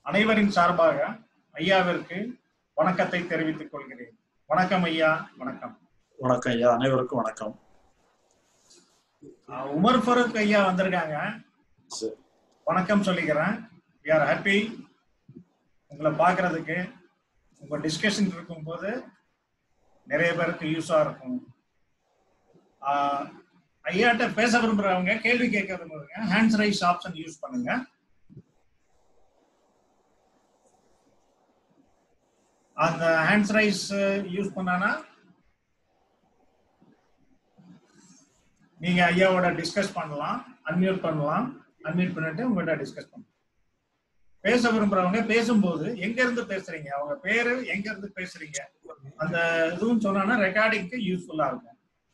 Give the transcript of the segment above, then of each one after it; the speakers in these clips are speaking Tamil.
அனைவரின் சார்பாக ஐயாவிற்கு வணக்கத்தை தெரிவித்துக் கொள்கிறேன் வணக்கம் ஐயா வணக்கம் வணக்கம் ஐயா அனைவருக்கும் வணக்கம் அஹ் உமர் ஃபரூக் ஐயா வந்திருக்காங்க சரி வணக்கம் சொல்லிக்கிறேன் வி ஆர் ஹாப்பி உங்களை பார்க்கறதுக்கு உங்க டிஸ்கஷன் இருக்கும்போது நிறைய பேருக்கு யூஸா இருக்கும் ஆஹ் ஐயாட்ட பேச விரும்புறவங்க கேள்வி கேட்க விரும்புறவங்க ஹேண்ட்ஸ் ரைஸ் ஆப்ஷன் யூஸ் பண்ணுங்க அந்த ஹேண்ட்ஸ் ரைஸ் யூஸ் பண்ணானா நீங்க ஐயாவோட டிஸ்கஸ் பண்ணலாம் அன்மியூட் பண்ணலாம் அன்மியூட் பண்ணிட்டு உங்கள்கிட்ட டிஸ்கஸ் பண்ணலாம் பேச விரும்புறவங்க பேசும்போது எங்க இருந்து பேசுறீங்க அவங்க பேரு எங்க இருந்து பேசுறீங்க அந்த இதுவும் சொன்னா ரெக்கார்டிங்க்கு யூஸ்ஃபுல்லா இருக்கும்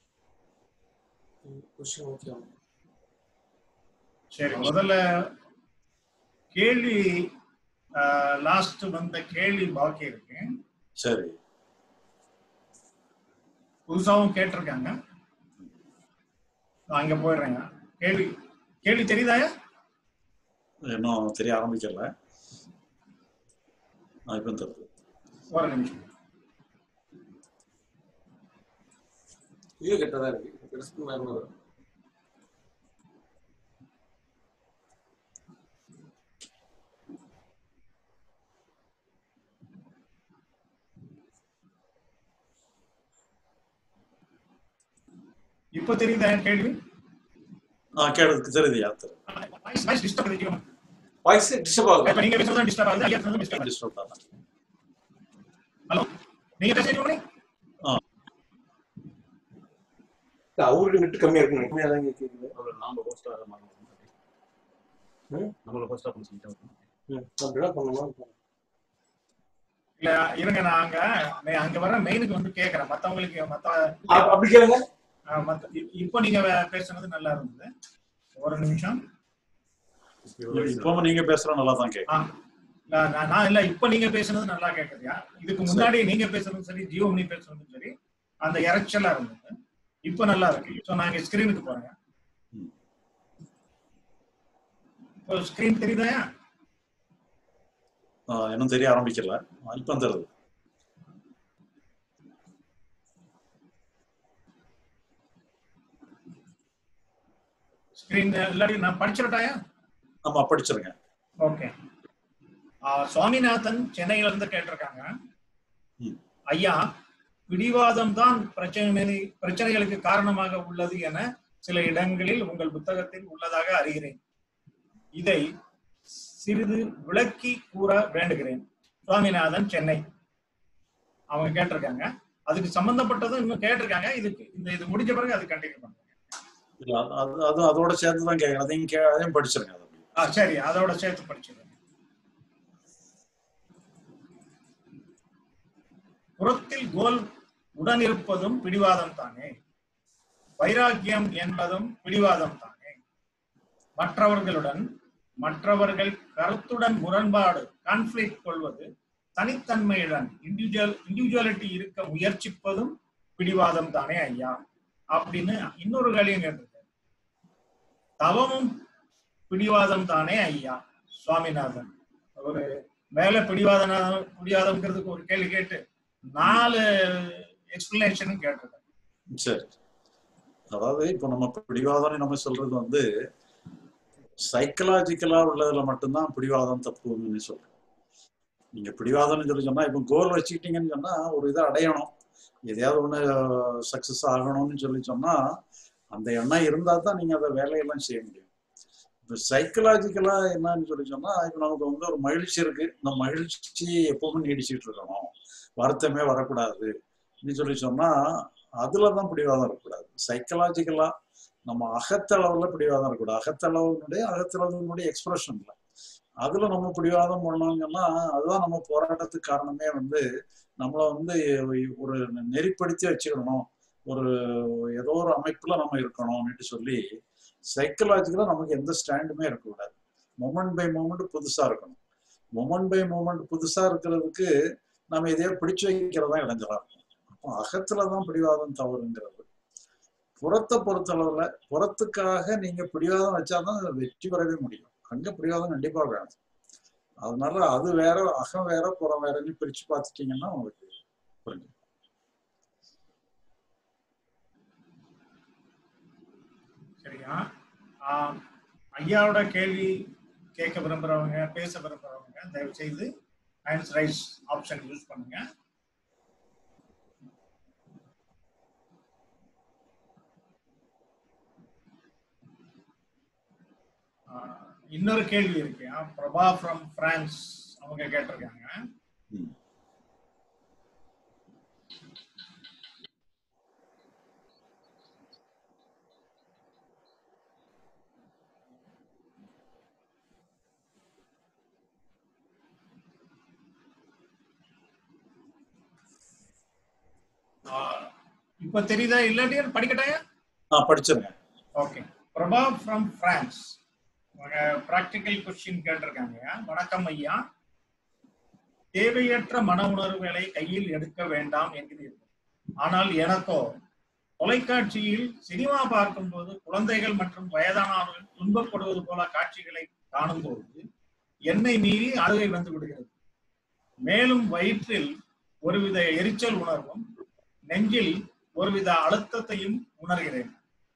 சரி முதல்ல கேள்வி லாஸ்ட் வந்த கேள்வி பாக்கி இருக்கு சரி புதுசாவும் கேட்டிருக்காங்க நான் அங்க போயிடுறேங்க கேள்வி கேள்வி தெரியுதாயா இன்னும் தெரிய ஆரம்பிக்கல நான் இப்போ தருது ஒரு நிமிஷம் இது கெட்டதா இருக்கு பெருசு வேற வரும் இப்போ தெரியுதா கேள்வி ஆ கேட்டதுக்கு தெரியுதுயா தெரியுது வாய்ஸ் வாய்ஸ் டிஸ்டர்ப் ஆகுது வாய்ஸ் டிஸ்டர்ப் ஆகுது இப்ப நீங்க பேசுறது டிஸ்டர்ப் ஆகுது ஐயா பேசுறது டிஸ்டர்ப் ஆகுது டிஸ்டர்ப் தானே ஹலோ நீங்க பேசுறீங்க அவருக்கு நெட் கம்மியா இருக்கு கம்மியா தான் கேக்குது நாம ஹோஸ்டா ம்? நம்மள ஹோஸ்டா பண்ண சொல்லிட்டோம் ம், அப்படிதான் பண்ணலாம் இல்ல இருங்க நாங்க நான் அங்க வர மெயினுக்கு வந்து கேக்குறேன் மத்தவங்களுக்கு மத்த அ- அப்படி கேளுங்க ஆ, மத்த இ- இப்போ நீங்க வே- பேசுனது நல்லா இருந்தது ஒரு நிமிஷம் இப்பவும் நீங்க பேசுற நல்லா தான் கேட்கும் ஆ, நான் நான் நான் இல்ல இப்போ நீங்க பேசுனது நல்லா கேக்குதுயா இதுக்கு முன்னாடி நீங்க பேசுறதும் சரி ஜியோ நீ பேசுறதும் சரி அந்த இறைச்சலா இருந்தது இப்போ நல்லா இருக்கு ஸோ நாங்க ஸ்கிரீனுக்கு போறேன் ம். இப்போ ஸ்கிரீன் தெரியுதாயா ஆ, இன்னும் தெரிய ஆரம்பிக்கல இப்போ தருது ஸ்கிரீன் இல்லாட்டி நான் படிச்சிடட்டாயா நம்ம படிச்சிருங்க ஓகே சுவாமிநாதன் சென்னையில இருந்து கேட்டிருக்காங்க ம். ஐயா பிடிவாதம் தான் பிரச்சனை பிரச்சனைகளுக்கு காரணமாக உள்ளது என சில இடங்களில் உங்கள் புத்தகத்தில் உள்ளதாக அறிகிறேன் இதை சிறிது விளக்கி கூற வேண்டுகிறேன் சுவாமிநாதன் சென்னை அவங்க கேட்டிருக்காங்க அதுக்கு சம்பந்தப்பட்டதும் இன்னும் கேட்டிருக்காங்க இதுக்கு இந்த இது முடிஞ்ச பிறகு அது கண்டினியூ பண்ணுங்க இல்ல, அது அது- அது அதோட சேர்த்து தான் கேட்கணும் அதையும் கே அதையும் படிச்சிருங்க அது அப்படியே. ஆ சரி அதோட சேர்த்து படிச்சிருங்க புறத்தில் கோல் உடன் இருப்பதும் பிடிவாதம் தானே வைராக்கியம் என்பதும் பிடிவாதம் தானே மற்றவர்களுடன் மற்றவர்கள் கருத்துடன் முரண்பாடு கான்ஃபிளிக் கொள்வது தனித்தன்மையுடன் இண்டிவிஜுவல் இண்டிவிஜுவாலிட்டி இருக்க முயற்சிப்பதும் பிடிவாதம் தானே ஐயா அப்படின்னு இன்னொரு கேள்வியும் கேட்டிருக்காரு தவமும் பிடிவாதம் தானே ஐயா சுவாமிநாதன் ஒரு மேல பிடிவாதன பிடிவாதம்ங்கிறதுக்கு ஒரு கேள்வி கேட்டு நாலு எக்ஸ்பிளனேஷனும் கேட்டிருக்கேன் சரி அதாவது இப்போ நம்ம பிடிவாதம்னு நம்ம சொல்றது வந்து சைக்கலாஜிக்கலா உள்ளதுல மட்டும்தான் பிடிவாதம் தப்புன்னு சொல்றோம் நீங்க பிடிவாதம்னு சொல்லி சொன்னா இப்போ கோல் வச்சுக்கிட்டீங்கன்னு சொன்னா ஒரு இதை அடையணும் எதையாவது ஒண்ணு சக்சஸ் ஆகணும்னு சொல்லி சொன்னா அந்த எண்ணம் இருந்தா தான் நீங்க அந்த வேலையெல்லாம் செய்ய முடியும் இப்போ சைக்கலாஜிக்கலா என்னன்னு சொல்லி சொன்னா இப்போ நமக்கு வந்து ஒரு மகிழ்ச்சி இருக்கு இந்த மகிழ்ச்சி எப்பவுமே நீடிச்சுட்டு இருக்கணும் வருத்தமே வரக்கூடாது அப்படின்னு சொல்லி சொன்னா அதுல தான் பிடிவாதம் இருக்கக்கூடாது சைக்கலாஜிக்கலா நம்ம அகத்தளவுல பிடிவாதம் இருக்கக்கூடாது அகத்தளவுனுடைய அகத்தளவுனுடைய எக்ஸ்பிரஷன் இல்லை அதுல நம்ம பிடிவாதம் பண்ணோம்னா அதுதான் நம்ம போராட்டத்துக்கு காரணமே வந்து நம்மளை வந்து ஒரு நெறிப்படுத்தி வச்சுக்கணும் ஒரு ஏதோ ஒரு அமைப்புல நம்ம இருக்கணும்னுட்டு சொல்லி சைக்கலாஜிக்கலா நமக்கு எந்த ஸ்டாண்டுமே இருக்கக்கூடாது மொமெண்ட் பை மொமெண்ட் புதுசா இருக்கணும் மொமெண்ட் பை மொமெண்ட் புதுசா இருக்கிறதுக்கு நம்ம எதையோ பிடிச்சு வைக்கிறதா இடைஞ்சலா இருக்கும் அப்போ அகத்துலதான் பிடிவாதம் தவறுங்கிறது புறத்தை பொறுத்தளவுல புறத்துக்காக நீங்க பிடிவாதம் வச்சாதான் அதுல வெற்றி பெறவே முடியும் அங்க பிடிவாதம் கண்டிப்பா வேணும் அதனால அது வேற அகம் வேற புறம் வேறன்னு பிரிச்சு பார்த்துட்டீங்கன்னா உங்களுக்கு புரிஞ்சு சரியா ஆஹ், ஐயாவோட கேள்வி கேட்க விரும்புறவங்க பேச விரும்புறவங்க தயவு செய்து ஹேண்ட்ஸ் ரைஸ் ஆப்ஷன் யூஸ் பண்ணுங்க ஆஹ், இன்னொரு கேள்வி இருக்கு ஆஹ், பிரபா ஃப்ரம் பிரான்ஸ் அவங்க கேட்டிருக்காங்க ம். ஆஹ், இப்ப தெரியுதா இல்லாட்டி படிக்கட்டாயா நான் படிச்சிருங்க okay Prabha from France practical question கேட்டிருக்காங்க வணக்கம் ஐயா தேவையற்ற மன உணர்வுகளை கையில் எடுக்க வேண்டாம் என்கிறீர்கள் ஆனால் எனக்கோ தொலைக்காட்சியில் சினிமா பார்க்கும்போது குழந்தைகள் மற்றும் வயதானவர்கள் துன்பப்படுவது போல காட்சிகளை காணும்போது என்னை மீறி அழுகை வந்து விடுகிறது மேலும் வயிற்றில் ஒருவித எரிச்சல் உணர்வும் நெஞ்சில் ஒருவித அழுத்தத்தையும் உணர்கிறேன்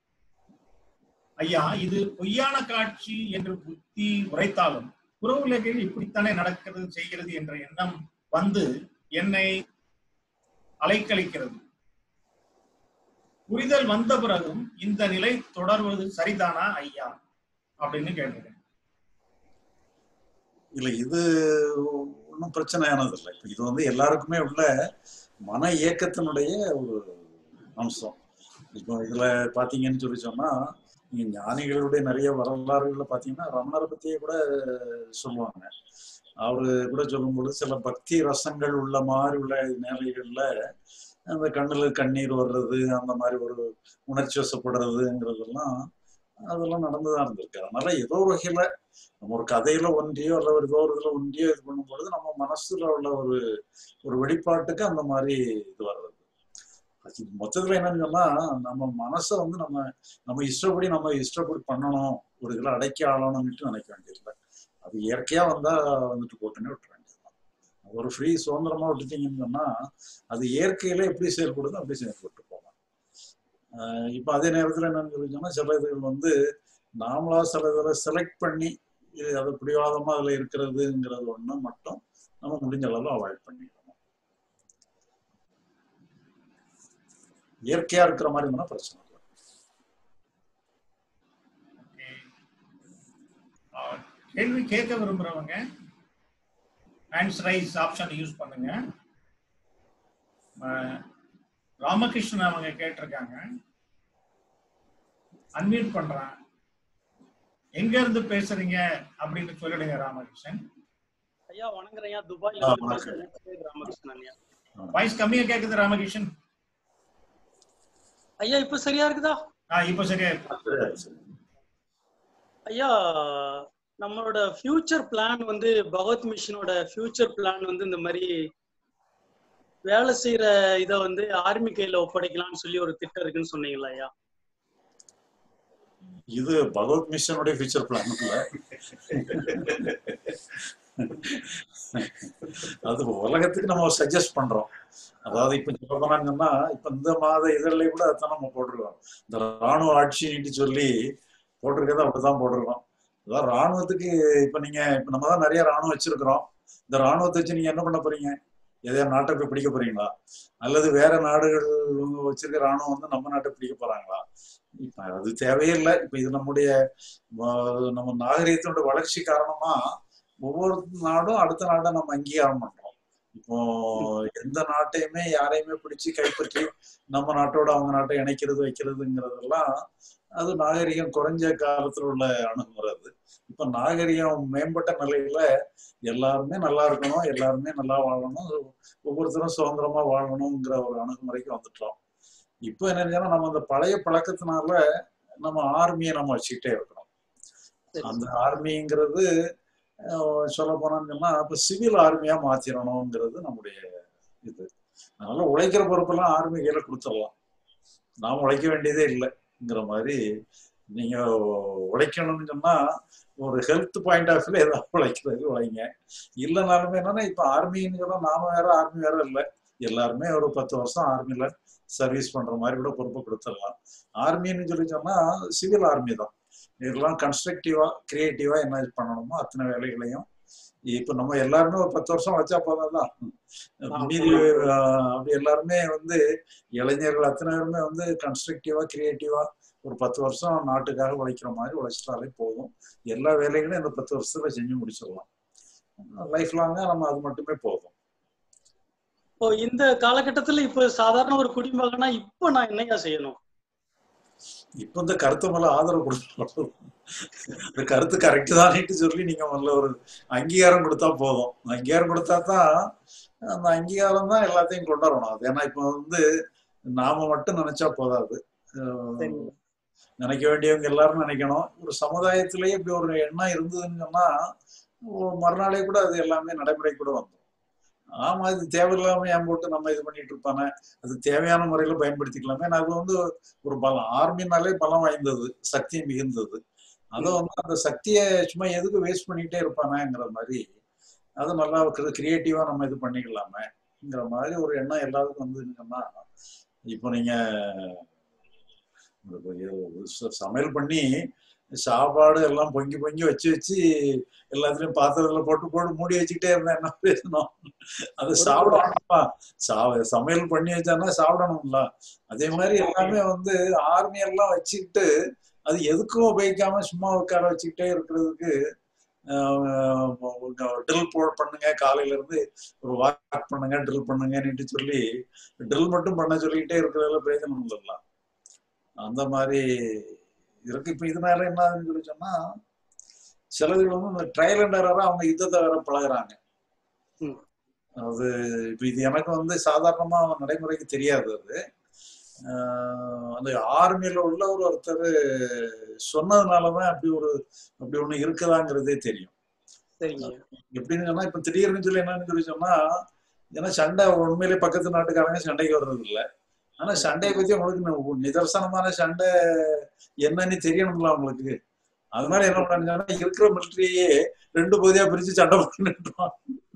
ஐயா இது பொய்யான காட்சி என்று புத்தி உரைத்தாலும் புற உலகில் இப்படித்தானே நடக்கிறது செய்கிறது என்ற எண்ணம் வந்து என்னை அலைக்கழிக்கிறது புரிதல் வந்த பிறகும் இந்த நிலை தொடர்வது சரிதானா ஐயா அப்படின்னு கேட்டிருக்கேன் இல்ல இது ஒன்றும் பிரச்சனையானது இல்லை இப்ப இது வந்து எல்லாருக்குமே உள்ள மன இயக்கத்தினுடைய ஒரு அம்சம் இப்போ இதுல பாத்தீங்கன்னு சொல்லி சொன்னா நீங்க ஞானிகளுடைய நிறைய வரலாறுகள்ல பாத்தீங்கன்னா ரமணரை பத்தியே கூட சொல்லுவாங்க அவரு கூட சொல்லும்போது சில பக்தி ரசங்கள் உள்ள மாதிரி உள்ள நிலைகள்ல அந்த கண்ணுல கண்ணீர் வர்றது அந்த மாதிரி ஒரு உணர்ச்சி வசப்படுறதுங்கிறதெல்லாம் அதெல்லாம் நடந்துதான் இருந்திருக்கு அதனால ஏதோ ஒரு வகையில நம்ம ஒரு கதையில ஒன்றியோ அல்ல ஒரு ஏதோ ஒரு இதுல ஒன்றியோ இது பண்ணும்பொழுது நம்ம மனசுல உள்ள ஒரு ஒரு வெளிப்பாட்டுக்கு அந்த மாதிரி இது வர்றது அது மொத்தத்துல என்னன்னு சொன்னா நம்ம மனசை வந்து நம்ம நம்ம இஷ்டப்படி நம்ம இஷ்டப்படி பண்ணணும் ஒரு இதுல அடக்கி ஆளணும்னுட்டு நினைக்க வேண்டியதில்லை அது இயற்கையா வந்தா வந்துட்டு போட்டுன்னே விட்டுற வேண்டியதுதான் அது ஒரு ஃப்ரீ சுதந்திரமா விட்டுட்டீங்கன்னு சொன்னா அது இயற்கையில எப்படி செயல்படுதோ அப்படி செயல்பட்டு போகலாம் ஆஹ் இப்ப அதே நேரத்துல என்னன்னு சொல்லி சொன்னா சில இதுகள் வந்து நாமளா சில இதில் செலக்ட் பண்ணி இது அது பிடிவாதமா அதுல இருக்கிறதுங்கிறது ஒண்ணு மட்டும் நம்ம முடிஞ்ச அளவு அவாய்ட் பண்ணிடணும் இயற்கையா இருக்கிற மாதிரி இருந்தா பிரச்சனை இல்லை ஆஹ் கேள்வி கேட்க விரும்புறவங்க ஹேண்ட்ஸ் ரைஸ் ஆப்ஷன் யூஸ் பண்ணுங்க ஆஹ் ராமகிருஷ்ணன் அவங்க கேட்டிருக்காங்க அன்மியூட் பண்றேன் எங்க இருந்து பேசுறீங்க அப்படின்னு சொல்லிடுங்க ராமகிருஷ்ணன் ஐயா வணங்குறேன் ஐயா துபாயில ஆ, இருந்து வணக்கம். பேசுறேன் ராமகிருஷ்ணன் ஐயா வாய்ஸ் கம்மியா கேக்குது ராமகிருஷ்ணன் ஐயா இப்ப சரியா இருக்குதா ஆஹ் இப்போ சரியா இருக்கு. ஐயா நம்மளோட ஃபியூச்சர் பிளான் வந்து பகவத் மிஷனோட ஃபியூச்சர் பிளான் வந்து இந்த மாதிரி வேலை செய்யற இத வந்து ஆர்மி கையில ஒப்படைக்கலாம்னு சொல்லி ஒரு திட்டம் இருக்குன்னு சொன்னீங்களா ஐயா இது பகவத் மிஷனுடைய ஃபியூச்சர் பிளான் இல்ல அது உலகத்துக்கு நம்ம சஜஸ்ட் பண்றோம் அதாவது இப்ப சொல்ல போனாங்கன்னா இப்ப இந்த மாத இதழ்ல கூட அதான் நம்ம போட்டிருக்கோம் இந்த ராணுவ ஆட்சின்னு சொல்லி போட்டிருக்கதை அப்படிதான் போட்டிருக்கோம் அதான் ராணுவத்துக்கு இப்ப நீங்க இப்ப நம்ம தான் நிறைய ராணுவம் வச்சிருக்கிறோம் இந்த ராணுவத்தை வச்சு நீங்க என்ன பண்ண போறீங்க எதையா நாட்டை போய் பிடிக்க போறீங்களா அல்லது வேற நாடுகள் வச்சிருக்க ராணுவம் வந்து நம்ம நாட்டை பிடிக்க போறாங்களா இப்ப அது தேவையில்லை இப்ப இது நம்முடைய வ- நம்ம நாகரிகத்தினுடைய வளர்ச்சி காரணமா ஒவ்வொரு நாடும் அடுத்த நாடை நம்ம அங்கீகாரம் பண்றோம் இப்போ எந்த நாட்டையுமே யாரையுமே பிடிச்சு கைப்பற்றி நம்ம நாட்டோட அவங்க நாட்டை இணைக்கிறது வைக்கிறதுங்கிறதெல்லாம் அது நாகரிகம் குறைஞ்ச காலத்துல உள்ள அணுகுமுறை அது இப்ப நாகரிகம் மேம்பட்ட நிலையில எல்லாருமே நல்லா இருக்கணும் எல்லாருமே நல்லா வாழணும் ஒவ்வொருத்தரும் சுதந்திரமா வாழணுங்கிற ஒரு அணுகுமுறைக்கு வந்துட்டோம் இப்போ என்னன்னா நம்ம அந்த பழைய பழக்கத்தினால நம்ம ஆர்மியை நம்ம வச்சுக்கிட்டே இருக்கிறோம் சரி. அந்த ஆர்மிங்கிறது சொல்ல போனான்னு சொன்னா இப்ப சிவில் ஆர்மியா மாத்திரணுங்கிறது நம்முடைய இது அதனால உழைக்கிற பொறுப்பெல்லாம் ஆர்மி கையில கொடுத்துடலாம் நாம் உழைக்க வேண்டியதே இல்லைங்கிற மாதிரி நீங்க உழைக்கணும்னு சொன்னா ஒரு ஹெல்த் பாயிண்ட் ஆஃப் வியூல ஏதாவது உழைக்கிறது உழைங்க இல்லைனாலுமே என்னன்னா இப்ப ஆர்மின்னு சொன்னா நாம வேற ஆர்மி வேற இல்லை எல்லாருமே ஒரு பத்து வருஷம் ஆர்மில சர்வீஸ் பண்ற மாதிரி கூட பொறுப்பு கொடுத்துடலாம் ஆர்மின்னு சொல்லி சொன்னா சிவில் ஆர்மி தான் இதெல்லாம் கன்ஸ்ட்ரக்டிவா கிரியேட்டிவா என்ன பண்ணணுமோ அத்தனை வேலைகளையும் இப்ப நம்ம எல்லாருமே ஒரு பத்து வருஷம் வச்சா போதாதான் மீதி ஆஹ், அப்படி எல்லாருமே வந்து இளைஞர்கள் அத்தனை பேருமே வந்து கன்ஸ்ட்ரக்டிவா கிரியேட்டிவா ஒரு பத்து வருஷம் நாட்டுக்காக உழைக்கிற மாதிரி உழைச்சிட்டாலே போதும் எல்லா வேலைகளையும் இந்த பத்து வருஷத்துல செஞ்சு முடிச்சிடலாம் லைஃப் லாங்கா நம்ம அது மட்டுமே போதும் இப்போ இந்த காலகட்டத்துல இப்ப சாதாரண ஒரு குடிமகனா இப்ப நான் என்னையா செய்யணும் இப்ப இந்த கருத்து மேல ஆதரவு கொடுக்கணும் இந்த கருத்து கரெக்ட் தானேட்டு சொல்லி நீங்க முதல்ல ஒரு அங்கீகாரம் கொடுத்தா போதும் அங்கீகாரம் கொடுத்தா தான் அந்த அங்கீகாரம் தான் எல்லாத்தையும் கொண்டு வரணும் அது ஏன்னா இப்ப வந்து நாம மட்டும் நினைச்சா போதாது அஹ் சரிங்க நினைக்க வேண்டியவங்க எல்லாரும் நினைக்கணும் ஒரு சமுதாயத்திலேயே இப்படி ஒரு எண்ணம் இருந்ததுன்னு சொன்னா ஒரு மறுநாளே கூட அது எல்லாமே நடைமுறை கூட வந்துடும் ஆமா இது தேவையில்லாம ஏன் போட்டு நம்ம இது பண்ணிட்டு இருப்பானே அது தேவையான முறையில பயன்படுத்திக்கலாமே ஏன்னா அது வந்து ஒரு பலம் ஆர்மினாலே பலம் வாய்ந்தது சக்தி மிகுந்தது அதை வந்து அந்த சக்தியை சும்மா எதுக்கு வேஸ்ட் பண்ணிக்கிட்டே இருப்பானேங்கிற மாதிரி அது நல்லா கிரியேட்டிவா நம்ம இது பண்ணிக்கலாமேங்கிற மாதிரி ஒரு எண்ணம் எல்லாருக்கும் வந்துருங்கன்னா இப்போ நீங்க ச- சமையல் பண்ணி சாப்பாடு எல்லாம் பொங்கி பொங்கி வச்சு வச்சு எல்லாத்துலயும் பாத்திரத்துல போட்டு போட்டு மூடி வச்சுக்கிட்டே இருந்தா என்ன பேசணும் அது சாப்பிடணும்ப்பா சா சமையல் பண்ணி வச்சானா சாப்பிடணும்ல அதே மாதிரி எல்லாமே வந்து ஆர்மி எல்லாம் வச்சுக்கிட்டு அது எதுக்கும் உபயோகிக்காம சும்மா உட்கார வச்சுக்கிட்டே இருக்கிறதுக்கு ட்ரில் போ பண்ணுங்க காலையில இருந்து ஒரு வாக் பண்ணுங்க ட்ரில் பண்ணுங்கன்னு சொல்லி ட்ரில் மட்டும் பண்ண சொல்லிக்கிட்டே இருக்கிறதுல பிரயோஜனம் இல்லைல்ல அந்த மாதிரி இருக்கு இப்ப இதனால என்ன ஆகுதுன்னு சொல்லி சொன்னா சிலதுகள் வந்து இந்த ட்ரையல் அண்ட் எரரா அவங்க யுத்தத்தை வேற பழகுறாங்க ம். அது இப்ப இது எனக்கு வந்து சாதாரணமா நடைமுறைக்கு தெரியாது அது ஆஹ் அந்த ஆர்மியில உள்ள ஒரு ஒருத்தர் சொன்னதுனாலதான் அப்படி ஒரு அப்படி ஒண்ணு இருக்குதாங்கிறதே தெரியும் சரிங்க எப்படின்னு சொன்னா இப்ப திடீர்னு சொல்லி என்னன்னு சொல்லி சொன்னா ஏன்னா சண்டை உண்மையிலே பக்கத்து நாட்டுக்காரங்க சண்டைக்கு வர்றது இல்ல ஆனா சண்டையை பத்தி உங்களுக்கு நி- நிதர்சனமான சண்டை என்னன்னு தெரியணும்ல உங்களுக்கு அதனால என்ன பண்ணாங்கன்னா இருக்கிற மிலிட்டரியே ரெண்டு பகுதியா பிரிச்சு சண்டை பண்ணிட்டுருவான்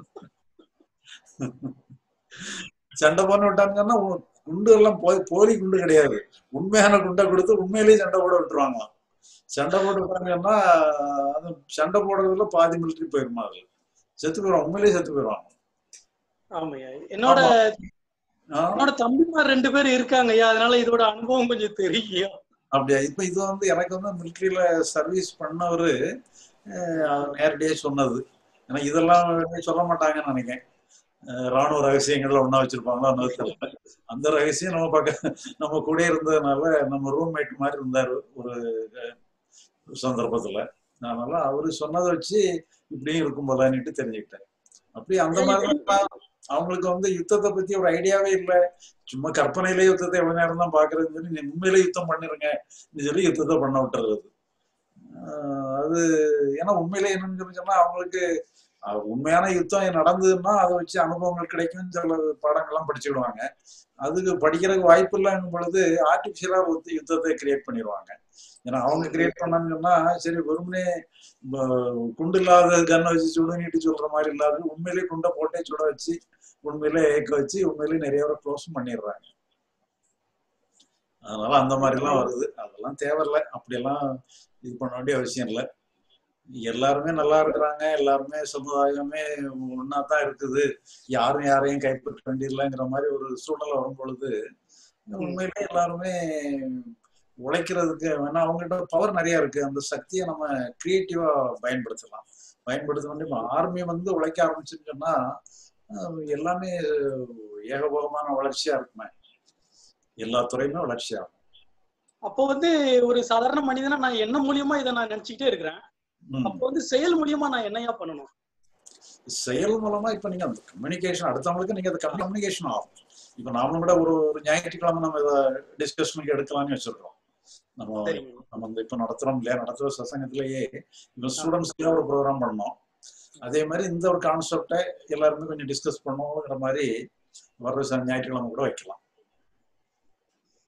சண்டை பண்ண விட்டாங்கன்னா உ- குண்டு எல்லாம் போ- போலி குண்டு கிடையாது உண்மையான குண்டை கொடுத்து உண்மையிலேயே சண்டை போட விட்டுருவாங்களாம் சண்டை போட்டு விட்டாங்கன்னா அது சண்டை போடுறதுல பாதி மிலிட்டரி போயிருமா அது செத்து போயிடும் உண்மையிலேயே செத்து போயிடுவாங்க ஆமாய்யா என்னோட ஆ, என்னோட தம்பிமார் ரெண்டு பேர் இருக்காங்க ஐயா அதனால இதோட அனுபவம் கொஞ்சம் தெரியும் அப்படியா இப்ப இது வந்து எனக்கு வந்து மிலிட்டரியில சர்வீஸ் பண்ணவரு அஹ், அவர் நேரடியாக சொன்னது ஏன்னா இதெல்லாம் வெளிய சொல்ல மாட்டாங்கன்னு நினைக்கிறேன் அஹ், ராணுவ ரகசியங்கள்ல ஒண்ணா வச்சிருப்பாங்களோ என்னவோ தெரியல. அந்த ரகசியம் நம்ம பக்க நம்ம கூட இருந்ததுனால நம்ம ரூம்மேட் மாதிரி இருந்தாரு ஒரு அஹ், சந்தர்ப்பத்துல அதனால அவரு சொன்னதை வச்சு இப்படியும் இருக்கும் போலான்னுட்டு தெரிஞ்சுக்கிட்டேன் அப்படி அந்த மாதிரி தான் அவங்களுக்கு வந்து யுத்தத்தை பத்தி ஒரு ஐடியாவே இல்லை சும்மா கற்பனையிலே யுத்தத்தை எவ்வளவு நேரம் தான் பாக்குறதுன்னு சொல்லி நீ உண்மையிலே யுத்தம் பண்ணிருங்க சொல்லி யுத்தத்தை பண்ண விட்டுறது ஆஹ் அது ஏன்னா உண்மையிலே என்னன்னு சொல்லி சொன்னா அவங்களுக்கு அஹ் உண்மையான யுத்தம் நடந்ததுன்னா அதை வச்சு அனுபவங்கள் கிடைக்கும் சில பாடங்கள்லாம் படிச்சுடுவாங்க அதுக்கு படிக்கிறதுக்கு வாய்ப்பு இல்லைங்கும் பொழுது ஆர்டிபிஷியலா ஒரு யுத்தத்தை கிரியேட் பண்ணிடுவாங்க ஏன்னா அவங்க கிரியேட் பண்ணான்னு சொன்னா சரி வெறுமனே ப- குண்டு இல்லாத கன்னை வச்சு சுடுனிட்டு சொல்ற மாதிரி இல்லாத உண்மையிலேயே குண்டை போட்டே சுட வச்சு உண்மையிலே ஏக்க வச்சு உண்மையிலேயே நிறைய பேரை க்ளோஸ் பண்ணிடுறாங்க அதனால அந்த மாதிரி எல்லாம் வருது அதெல்லாம் தேவையில்லை அப்படியெல்லாம் இது பண்ண வேண்டிய அவசியம் இல்லை எல்லாருமே நல்லா இருக்கிறாங்க எல்லாருமே சமுதாயமே ஒன்னா தான் இருக்குது யாரும் யாரையும் கைப்பற்ற வேண்டியதில்லைங்கிற மாதிரி ஒரு சூழ்நிலை வரும் பொழுது உண்மையிலே எல்லாருமே உழைக்கிறதுக்கு வேணா அவங்ககிட்ட பவர் நிறைய இருக்கு அந்த சக்தியை நம்ம கிரியேட்டிவா பயன்படுத்தலாம் பயன்படுத்தணும் இப்போ ஆர்மி வந்து உழைக்க ஆரம்பிச்சுன்னு சொன்னா அஹ் எல்லாமே ஏகபோகமான வளர்ச்சியா இருக்குமே எல்லா துறையுமே வளர்ச்சியா இருக்கும் அப்போ வந்து ஒரு சாதாரண மனிதனா நான் என்ன மூலியமா இதை நான் நினைச்சுக்கிட்டே இருக்கிறேன் ம். அப்போ வந்து செயல் மூலியமா நான் என்னையா பண்ணணும் செயல் மூலமா இப்ப நீங்க அந்த கம்யூனிகேஷன் அடுத்தவங்களுக்கு நீங்க அது கம்யூனிகேஷன் ஆகும் இப்ப நாமளும் கூட ஒரு ஒரு ஞாயிற்றுக்கிழமை நம்ம இதை டிஸ்கஷனுக்கு எடுக்கலாம்னு வச்சிருக்கோம் நம்ம சரிங்க நம்ம வந்து இப்ப நடத்துறோம் இல்லையா நடத்துற சசங்கத்திலேயே இப்ப ஸ்டூடெண்ட்ஸ்க்கு ஒரு ப்ரோக்ராம் பண்ணோம் அதே மாதிரி இந்த ஒரு கான்செப்டை எல்லாருமே கொஞ்சம் டிஸ்கஸ் பண்ணுவோங்கிற மாதிரி வர்ற ச- ஞாயிற்றுக்கிழமை கூட வைக்கலாம் சரி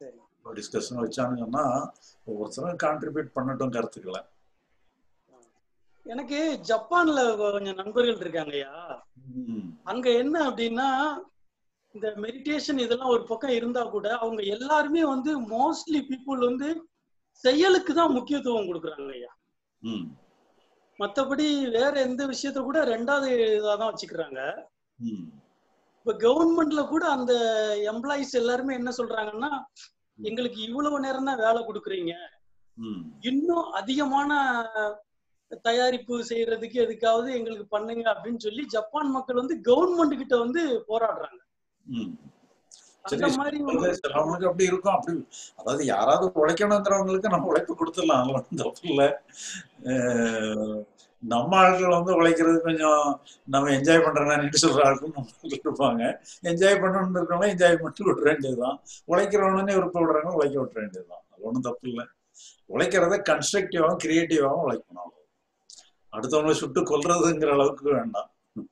டிஸ்கஷன் வச்சான்னு சொன்னா ஒவ்வொருத்தரும் கான்ட்ரிபியூட் பண்ணட்டும் கருத்துக்களை எனக்கு ஜப்பான்ல கொஞ்சம் நண்பர்கள் இருக்காங்கய்யா ம், அங்க என்ன அப்படின்னா இந்த மெடிடேஷன் இதெல்லாம் ஒரு பக்கம் இருந்தா கூட அவங்க எல்லாருமே வந்து மோஸ்ட்லி பீப்புள் வந்து செயலுக்கு தான் முக்கியத்துவம் கொடுக்குறாங்க ஐயா ம், மத்தபடி வேற எந்த விஷயத்த கூட ரெண்டாவது இதாதான் வச்சுக்கிறாங்க ம், இப்ப கவர்மெண்ட்ல கூட அந்த எம்ப்ளாயிஸ் எல்லாருமே என்ன சொல்றாங்கன்னா எங்களுக்கு இவ்வளவு நேரம் தான் வேலை கொடுக்குறீங்க ம், இன்னும் அதிகமான தயாரிப்பு செய்யறதுக்கு எதுக்காவது எங்களுக்கு பண்ணுங்க அப்படின்னு சொல்லி ஜப்பான் மக்கள் வந்து கவர்மெண்ட் கிட்ட வந்து போராடுறாங்க ம். அந்த சரி, மாதிரி சொல்றது சிலவங்களுக்கு அப்படி இருக்கும் அப்படி அதாவது யாராவது உழைக்கணுங்கிறவங்களுக்கு நம்ம உழைப்பு கொடுத்துடலாம் அதுல ஒண்ணும் தப்பு இல்லை அஹ் நம்ம ஆட்கள் வந்து உழைக்கிறது கொஞ்சம் நம்ம என்ஜாய் பண்றேன்னு சொல்ற ஆட்கள் நம்ம இருப்பாங்க என்ஜாய் பண்ணணும்னு இருக்கவங்க என்ஜாய் பண்ணிட்டு விட்டுற வேண்டியதுதான் உழைக்கிறவனே விருப்பம் விடுறாங்க உழைக்க விட்டுற வேண்டியதுதான் அது ஒன்றும் தப்பு இல்லை உழைக்கிறத கன்ஸ்ட்ரக்டிவாகவும் கிரியேட்டிவாகவும் உழைக்கணும் அவ்வளவு. அடுத்தவங்களை சுட்டு கொல்றதுங்கிற அளவுக்கு வேண்டாம்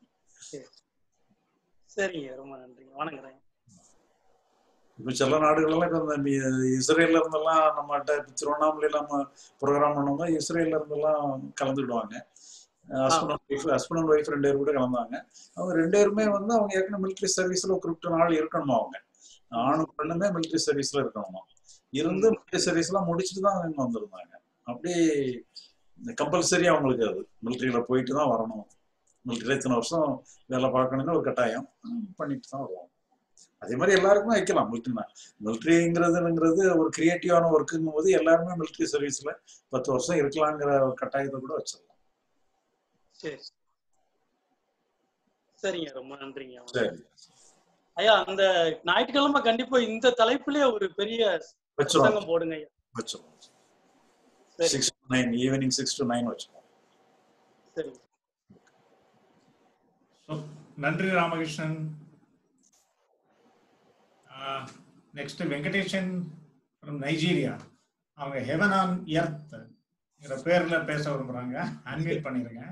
சரிங்க ரொம்ப நன்றிங்க வணங்குறேன் இப்ப சில நாடுகள்லாம் இப்ப இந்த மி- இஸ்ரேல்ல இருந்தெல்லாம் நம்மகிட்ட இப்ப திருவண்ணாமலையில நம்ம ப்ரோக்ராம் பண்ணும்போது இஸ்ரேல்ல இருந்தெல்லாம் கலந்துக்கிடுவாங்க ஹஸ்பண்ட் ஒய்ஃப் ஹஸ்பண்ட் ஒய்ஃப் ரெண்டு பேரும் கூட கலந்தாங்க அவங்க ரெண்டு பேருமே வந்து அவங்க ஏற்கனவே மிலிட்ரி சர்வீஸ்ல ஒரு குறிப்பிட்ட நாள் இருக்கணுமா அவங்க ஆணும் பெண்ணுமே மிலிட்ரி சர்வீஸ்ல இருக்கணுமா இருந்து மிலிட்ரி சர்வீஸ்லாம் முடிச்சுட்டு தான் இங்க வந்திருந்தாங்க அப்படி கம்பல்சரி அவங்களுக்கு அது மிலிட்ரியில போயிட்டு தான் வரணும் மிலிட்ரியில இத்தனை வருஷம் வேலை பார்க்கணும்னு ஒரு கட்டாயம் பண்ணிட்டு தான் வருவாங்க அதே மாதிரி எல்லாருக்குமே வைக்கலாம் மிலிட்ரினா மிலிட்ரிங்கிறதுங்கிறது ஒரு கிரியேட்டிவான ஒர்க்குங்கும் போது எல்லாருமே மிலிட்ரி சர்வீஸ்ல பத்து வருஷம் இருக்கலாங்கிற ஒரு கட்டாயத்தை கூட வச்சிடலாம் சரி சரிங்க ரொம்ப நன்றிங்க சரி ஐயா அந்த ஞாயிற்றுக்கிழமை கண்டிப்பா இந்த தலைப்புலயே ஒரு பெரிய வச்சிருவோம் புத்தகம் போடுங்க ஐயா வச்சிருவோம் சரி six to nine evening six to nine வச்சிருவோம் சரிங்க So, நன்றி Ramakrishnan next Venkateshan from Nigeria அவங்க ஹெவன் ஆன் எர்த் பேர்ல பேச விரும்புறாங்க அன்மியூட் பண்ணிருங்க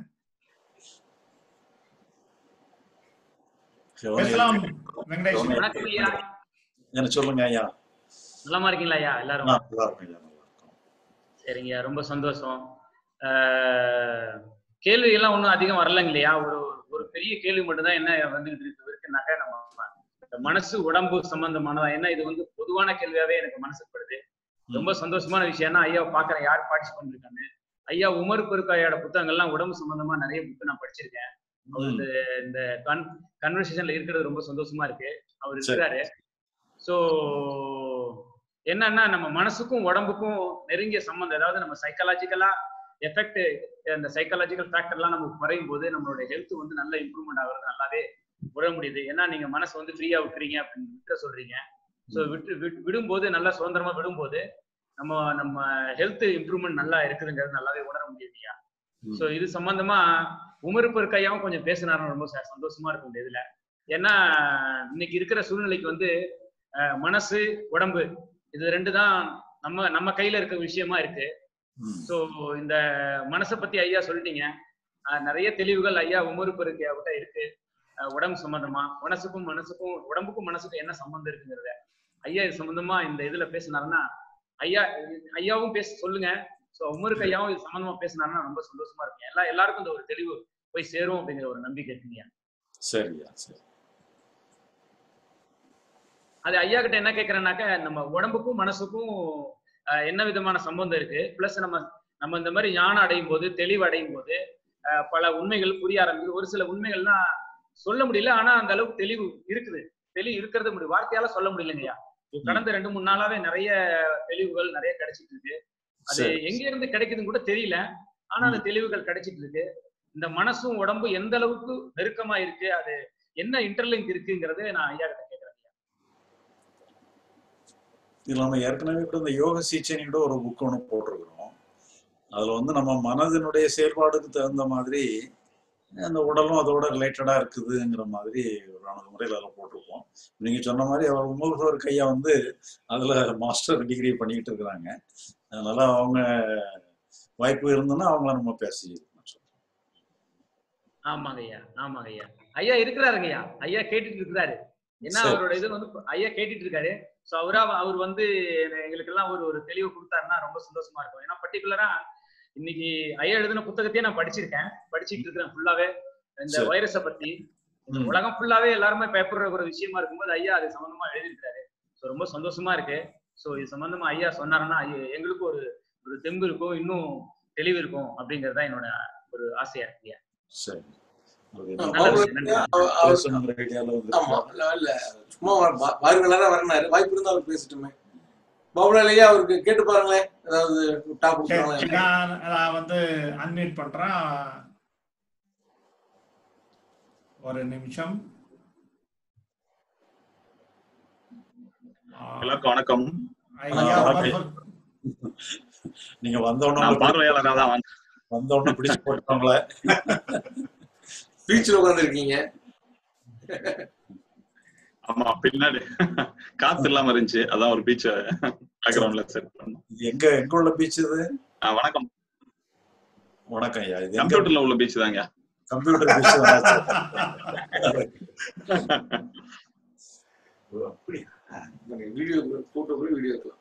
பேசலாம் வெங்கடேஷன் வணக்கம் ஐயா என்ன சொல்லுங்க ஐயா நலமா இருக்கீங்களா ஐயா எல்லாரும் ஆ, நல்லா இருக்கும் ஐயா நல்லா இருக்கும் சரிங்க ரொம்ப சந்தோஷம் ஆஹ், கேள்வி எல்லாம் ஒன்றும் அதிகம் வரலங்க இல்லையா ஒரு ஒரு பெரிய கேள்வி மட்டும்தான் என்ன வந்துகிட்டு இருக்கு இருக்குனாக்கா நம்ம இந்த மனசு உடம்பு சம்பந்தமானதா ஏன்னா இது வந்து பொதுவான கேள்வியாவே எனக்கு மனசுக்கு படுது ரொம்ப சந்தோஷமான விஷயம் ஏன்னா ஐயா பாக்குறேன் யார் பார்ட்டிசிபேட் பண்ணிருக்காங்க ஐயா உமர் பெருக்காயோட புத்தகங்கள்லாம் உடம்பு சம்பந்தமா நிறைய புக்கு நான் படிச்சிருக்கேன் அவர் இந்த இந்த கன் கன்வர்சேஷன்ல இருக்கிறது ரொம்ப சந்தோஷமா இருக்கு அவர் சரி. இருக்காரு ஸோ என்னன்னா நம்ம மனசுக்கும் உடம்புக்கும் நெருங்கிய சம்பந்தம் அதாவது நம்ம சைக்காலஜிக்கலா எஃபெக்ட் அந்த சைக்காலஜிக்கல் ஃபேக்டர்லாம் நமக்கு குறையும் போது நம்மளுடைய ஹெல்த் வந்து நல்ல இம்ப்ரூவ்மெண்ட் ஆகுறது நல்லாவே உணர முடியுது ஏன்னா நீங்க மனசை வந்து ஃப்ரீயா விட்டுறீங்க அப்படின்னு விட்டுற சொல்றீங்க ஸோ விட்டு விட்- விடும்போது நல்லா சுதந்திரமா விடும்போது நம்ம நம்ம ஹெல்த் இம்ப்ரூவ்மெண்ட் நல்லா இருக்குதுங்கிறது நல்லாவே உணர முடியுதுயா ம். ஸோ இது சம்பந்தமா உமர் பெருக்கையாவும் கொஞ்சம் பேசினாரும் ரொம்ப ச- சந்தோஷமா இருக்கும் இந்த இதுல ஏன்னா இன்னைக்கு இருக்கிற சூழ்நிலைக்கு வந்து அஹ், மனசு உடம்பு இது ரெண்டு தான் நம்ம நம்ம கையில இருக்க விஷயமா இருக்கு ம். ஸோ இந்த மனசை பத்தி ஐயா சொல்லிட்டீங்க அஹ், நிறைய தெளிவுகள் ஐயா உமர் பெருக்கையா கிட்ட இருக்கு அஹ், உடம்பு சம்பந்தமா மனசுக்கும் மனசுக்கும் உடம்புக்கும் மனசுக்கும் என்ன சம்பந்தம் இருக்குங்கிறத ஐயா இது சம்பந்தமா இந்த இதுல பேசினாருன்னா ஐயா ஐயாவும் பேச சொல்லுங்க ஸோ உமருக்கு ஐயாவும் இது சம்பந்தமா பேசினாருன்னா ரொம்ப சந்தோஷமா இருக்கும் எல்லா எல்லாருக்கும் இந்த ஒரு தெளிவு போய் சேரும் அப்படிங்கிற ஒரு நம்பிக்கை இருக்குங்க சரியா சரி அது ஐயா கிட்ட என்ன கேக்குறேன்னாக்க நம்ம உடம்புக்கும் மனசுக்கும் அஹ், என்ன விதமான சம்பந்தம் இருக்கு பிளஸ் நம்ம நம்ம இந்த மாதிரி ஞானம் அடையும் போது தெளிவு அடையும் போது அஹ், பல உண்மைகள் புரிய ஆரம்பிக்குது ஒரு சில உண்மைகள்லாம் சொல்ல முடியல ஆனா அந்த அளவுக்கு தெளிவு இருக்குது தெளிவு இருக்கிறது முடியும் வார்த்தையால சொல்ல முடியலங்கய்யா கடந்த ரெண்டு மூணு நாளாவே நிறைய தெளிவுகள் நிறைய கிடைச்சிட்டு இருக்கு அது சரி. எங்க இருந்து கிடைக்குதுன்னு கூட தெரியல ஆனா அந்த தெளிவுகள் கிடைச்சிட்டு இருக்கு இந்த மனசும் உடம்பும் எந்த அளவுக்கு நெருக்கமா இருக்கு அது என்ன இன்டர்லிங்க் இருக்குங்கிறது நான் ஐயா கிட்ட கேக்குறேன் இதுல நம்ம ஏற்கனவே கூட இந்த யோக சீச்சனி கூட ஒரு புக் ஒன்று போட்டிருக்கிறோம் அதுல வந்து நம்ம மனதினுடைய செயல்பாடுக்கு தகுந்த மாதிரி அந்த உடலும் அதோட ரிலேட்டடா இருக்குதுங்கிற மாதிரி ஒரு அணுகுமுறையில் அதில் போட்டிருப்போம் நீங்க சொன்ன மாதிரி அவர் உமர் கையா வந்து அதுல மாஸ்டர் டிகிரி பண்ணிக்கிட்டு இருக்கிறாங்க அதனால அவங்க வாய்ப்பு இருந்ததுன்னா அவங்கள நம்ம பேசி ஆமாங்க ஐயா ஆமாங்க ஐயா ஐயா இருக்கிறாருங்க ஐயா ஐயா கேட்டுட்டு இருக்கிறாரு ஏன்னா சரி. அவரோட இது வந்து ஐயா கேட்டுட்டு இருக்காரு சோ அவரா அவர் வந்து எங்களுக்கு எல்லாம் ஒரு ஒரு தெளிவு கொடுத்தாருன்னா ரொம்ப சந்தோஷமா இருக்கும் ஏன்னா பர்டிகுலரா இன்னைக்கு ஐயா எழுதின புத்தகத்தையே நான் படிச்சிருக்கேன் படிச்சிட்டு இருக்கிறேன் ஃபுல்லாவே இந்த சரி. வைரஸ பத்தி இந்த ம். உலகம் ஃபுல்லாவே எல்லாருமே பயப்படுற ஒரு விஷயமா இருக்கும்போது ஐயா அது சம்பந்தமா எழுதியிருக்காரு சோ ரொம்ப சந்தோஷமா இருக்கு சோ இது சம்பந்தமா ஐயா சொன்னாருன்னா ஐயா, எங்களுக்கும் ஒரு ஒரு தெம்பு இருக்கும் இன்னும் தெளிவு இருக்கும் அப்படிங்கறது தான் என்னோட ஒரு ஆசையா இருக்கு ஐயா சரி அது ஆ, என்ன நல்லது, பாபுல நன்றி. அவர் அவர் பேசணுங்கிற ஐடியால வந்து ஆமா இல்ல இல்ல சும்மா வா- வாருங்களா வரனாரு வாய்ப்பு இருந்தா அவர் பேசட்டுமே பாபுலால் ஐயா அவருக்கு கேட்டு பாருங்களேன் ஏதாவது டாப் சரி, கொடுக்குறாங்களா நான் நான் வந்து அன்மியூட் பண்றேன் ஒரு நிமிஷம் ஆ, எல்லாருக்கும் வணக்கம் ஐயா ஆ, வணக்கம். நீங்க வந்தோடனே நான் பார்வையாளராக தான் வந்தேன் வந்தோடனே பிடிச்சு போட்டாங்களே பீச்சில் உட்காந்துருக்கீங்க ஆமா பின்னாடி காத்து இல்லாம இருந்துச்சு அதான் ஒரு பீச்ச பேக்ரவுண்ட்ல செட் பண்ணோம் இது எங்க எங்க உள்ள பீச் இது ஆ, வணக்கம் வணக்கம் ஐயா இது எங்க கம்ப்யூட்டர்ல உள்ள பீச் தாங்க கம்ப்யூட்டர் பீச் அப்படி வீடியோ போட்டோ கூட வீடியோ இருக்கலாம்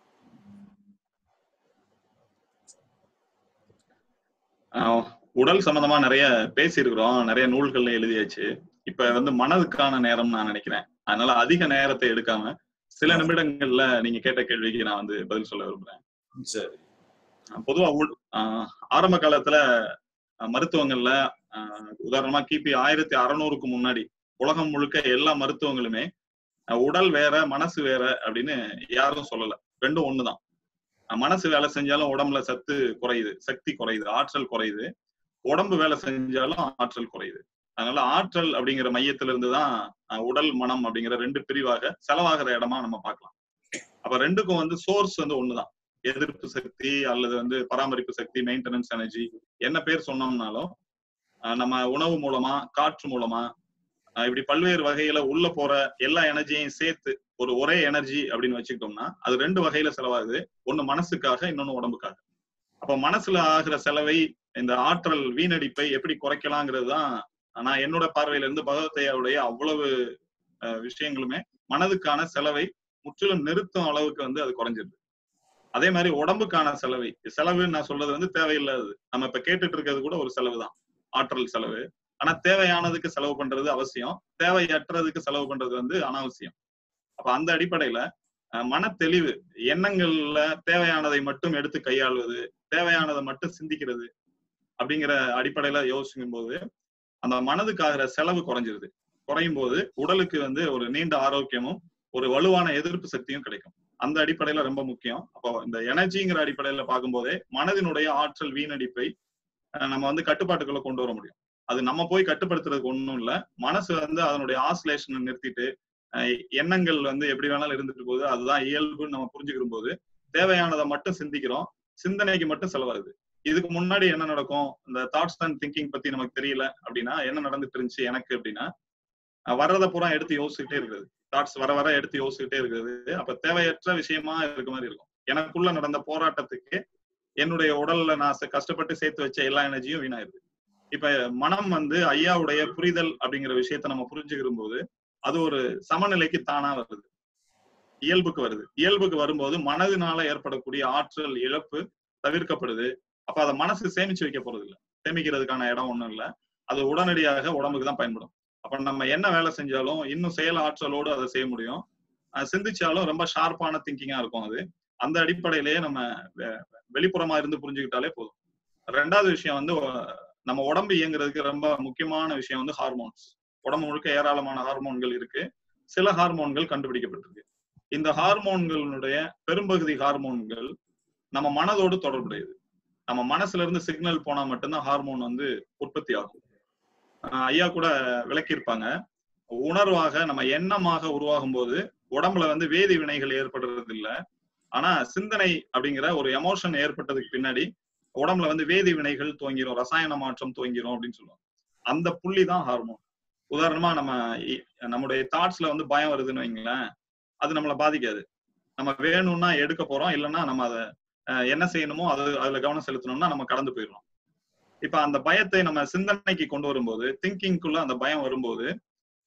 ஆ, உடல் சம்பந்தமா நிறைய பேசியிருக்கிறோம் நிறைய நூல்கள்ல எழுதியாச்சு இப்ப வந்து மனதுக்கான நேரம் நான் நினைக்கிறேன் அதனால அதிக நேரத்தை எடுக்காம சில நிமிடங்கள்ல நீங்க கேட்ட கேள்விக்கு நான் வந்து பதில் சொல்ல விரும்புறேன் சரி பொதுவா உள்- ஆஹ் ஆரம்ப காலத்துல அஹ் மருத்துவங்கள்ல ஆஹ் உதாரணமா கிபி ஆயிரத்தி அறநூறுக்கு முன்னாடி உலகம் முழுக்க எல்லா மருத்துவங்களுமே அஹ் உடல் வேற மனசு வேற அப்படின்னு யாரும் சொல்லல ரெண்டும் ஒண்ணுதான் அஹ் மனசு வேலை செஞ்சாலும் உடம்புல சத்து குறையுது சக்தி குறையுது ஆற்றல் குறையுது உடம்பு வேலை செஞ்சாலும் ஆற்றல் குறையுது அதனால ஆற்றல் அப்படிங்கிற மையத்துல இருந்து தான் அஹ் உடல் மனம் அப்படிங்கிற ரெண்டு பிரிவாக செலவாகிற இடமா நம்ம பார்க்கலாம் அப்ப ரெண்டுக்கும் வந்து சோர்ஸ் வந்து ஒண்ணுதான் எதிர்ப்பு சக்தி அல்லது வந்து பராமரிப்பு சக்தி மெயின்டெனன்ஸ் எனர்ஜி என்ன பேர் சொன்னோம்னாலும் அஹ் நம்ம உணவு மூலமா காற்று மூலமா அஹ் இப்படி பல்வேறு வகையில உள்ள போற எல்லா எனர்ஜியையும் சேர்த்து ஒரு ஒரே எனர்ஜி அப்படின்னு வச்சுக்கிட்டோம்னா அது ரெண்டு வகையில செலவாகுது ஒண்ணு மனசுக்காக இன்னொன்னு உடம்புக்காக அப்ப மனசுல ஆகிற செலவை இந்த ஆற்றல் வீணடிப்பை எப்படி குறைக்கலாங்கிறது தான் நான் என்னோட பார்வையில இருந்து பகவத்தையாவுடைய அவ்வளவு அஹ், விஷயங்களுமே மனதுக்கான செலவை முற்றிலும் நிறுத்தும் அளவுக்கு வந்து அது குறைஞ்சிருது அதே மாதிரி உடம்புக்கான செலவை செலவுன்னு நான் சொல்றது வந்து தேவையில்லாதது நம்ம இப்ப கேட்டுட்டு இருக்கிறது கூட ஒரு செலவு தான் ஆற்றல் செலவு ஆனா தேவையானதுக்கு செலவு பண்றது அவசியம் தேவையற்றதுக்கு செலவு பண்றது வந்து அனாவசியம் அப்ப அந்த அடிப்படையில அஹ், மனத்தெளிவு எண்ணங்கள்ல தேவையானதை மட்டும் எடுத்து கையாள்வது தேவையானதை மட்டும் சிந்திக்கிறது அப்படிங்கிற அடிப்படையில யோசிக்கும் போது அந்த மனதுக்கு ஆகிற செலவு குறைஞ்சிருது குறையும் போது உடலுக்கு வந்து ஒரு நீண்ட ஆரோக்கியமும் ஒரு வலுவான எதிர்ப்பு சக்தியும் கிடைக்கும் அந்த அடிப்படையில ரொம்ப முக்கியம் அப்போ இந்த எனர்ஜிங்கிற அடிப்படையில பார்க்கும்போதே மனதினுடைய ஆற்றல் வீணடிப்பை அஹ், நம்ம வந்து கட்டுப்பாட்டுக்குள்ள கொண்டு வர முடியும் அது நம்ம போய் கட்டுப்படுத்துறதுக்கு ஒண்ணும் இல்ல மனசு வந்து அதனுடைய ஆசிலேஷனை நிறுத்திட்டு அஹ், எண்ணங்கள் வந்து எப்படி வேணாலும் இருந்துட்டு போகுது அதுதான் இயல்புன்னு நம்ம புரிஞ்சுக்கிற போது தேவையானதை மட்டும் சிந்திக்கிறோம் சிந்தனைக்கு மட்டும் செலவாகுது இதுக்கு முன்னாடி என்ன நடக்கும் இந்த தாட்ஸ் அண்ட் திங்கிங் பத்தி நமக்கு தெரியல அப்படின்னா என்ன நடந்துட்டு இருந்துச்சு எனக்கு அப்படின்னா அஹ், வர்றதை பூரா எடுத்து யோசிச்சுட்டே இருக்கிறது தாட்ஸ் வர வர எடுத்து யோசிச்சுட்டே இருக்கிறது அப்ப தேவையற்ற விஷயமா இருக்க மாதிரி இருக்கும் எனக்குள்ள நடந்த போராட்டத்துக்கு என்னுடைய உடல்ல நான் ச- கஷ்டப்பட்டு சேர்த்து வச்ச எல்லா எனர்ஜியும் வீணாயிருது இப்ப மனம் வந்து ஐயாவுடைய புரிதல் அப்படிங்கிற விஷயத்த நம்ம புரிஞ்சுக்கிற போது அது ஒரு சமநிலைக்கு தானா வருது இயல்புக்கு வருது இயல்புக்கு வரும்போது மனதினால ஏற்படக்கூடிய ஆற்றல் இழப்பு தவிர்க்கப்படுது அப்ப அதை மனசு சேமிச்சு வைக்க போறது இல்ல சேமிக்கிறதுக்கான இடம் ஒண்ணும் இல்ல அது உடனடியாக உடம்புக்கு தான் பயன்படும் அப்ப நம்ம என்ன வேலை செஞ்சாலும் இன்னும் செயல் ஆற்றலோடு அதை செய்ய முடியும் அஹ் சிந்திச்சாலும் ரொம்ப ஷார்ப்பான திங்கிங்கா இருக்கும் அது அந்த அடிப்படையிலேயே நம்ம வெ- வெளிப்புறமா இருந்து புரிஞ்சுக்கிட்டாலே போதும் ரெண்டாவது விஷயம் வந்து அஹ், நம்ம உடம்பு இயங்குறதுக்கு ரொம்ப முக்கியமான விஷயம் வந்து ஹார்மோன்ஸ் உடம்பு முழுக்க ஏராளமான ஹார்மோன்கள் இருக்கு சில ஹார்மோன்கள் கண்டுபிடிக்கப்பட்டிருக்கு இந்த ஹார்மோன்களுடைய பெரும்பகுதி ஹார்மோன்கள் நம்ம மனதோடு தொடர்புடையது நம்ம மனசுல இருந்து சிக்னல் போனா மட்டும்தான் ஹார்மோன் வந்து உற்பத்தி ஆகும் ஆஹ் ஐயா கூட விளக்கியிருப்பாங்க உணர்வாக நம்ம எண்ணமாக உருவாகும் போது உடம்புல வந்து வேதி வினைகள் ஏற்படுறது இல்ல ஆனா சிந்தனை அப்படிங்கிற ஒரு எமோஷன் ஏற்பட்டதுக்கு பின்னாடி உடம்புல வந்து வேதி வினைகள் துவங்கிரும் ரசாயன மாற்றம் துவங்கிரும் அப்படின்னு சொல்லுவாங்க அந்த புள்ளி தான் ஹார்மோன் உதாரணமா நம்ம இ- நம்முடைய தாட்ஸ்ல வந்து பயம் வருதுன்னு வைங்களேன் அது நம்மளை பாதிக்காது நம்ம வேணும்னா எடுக்க போறோம் இல்லைன்னா நம்ம அதை அஹ், என்ன செய்யணுமோ அது அதுல கவனம் செலுத்தணும்னா நம்ம கடந்து போயிடலாம் இப்ப அந்த பயத்தை நம்ம சிந்தனைக்கு கொண்டு வரும்போது திங்கிங்குள்ள அந்த பயம் வரும்போது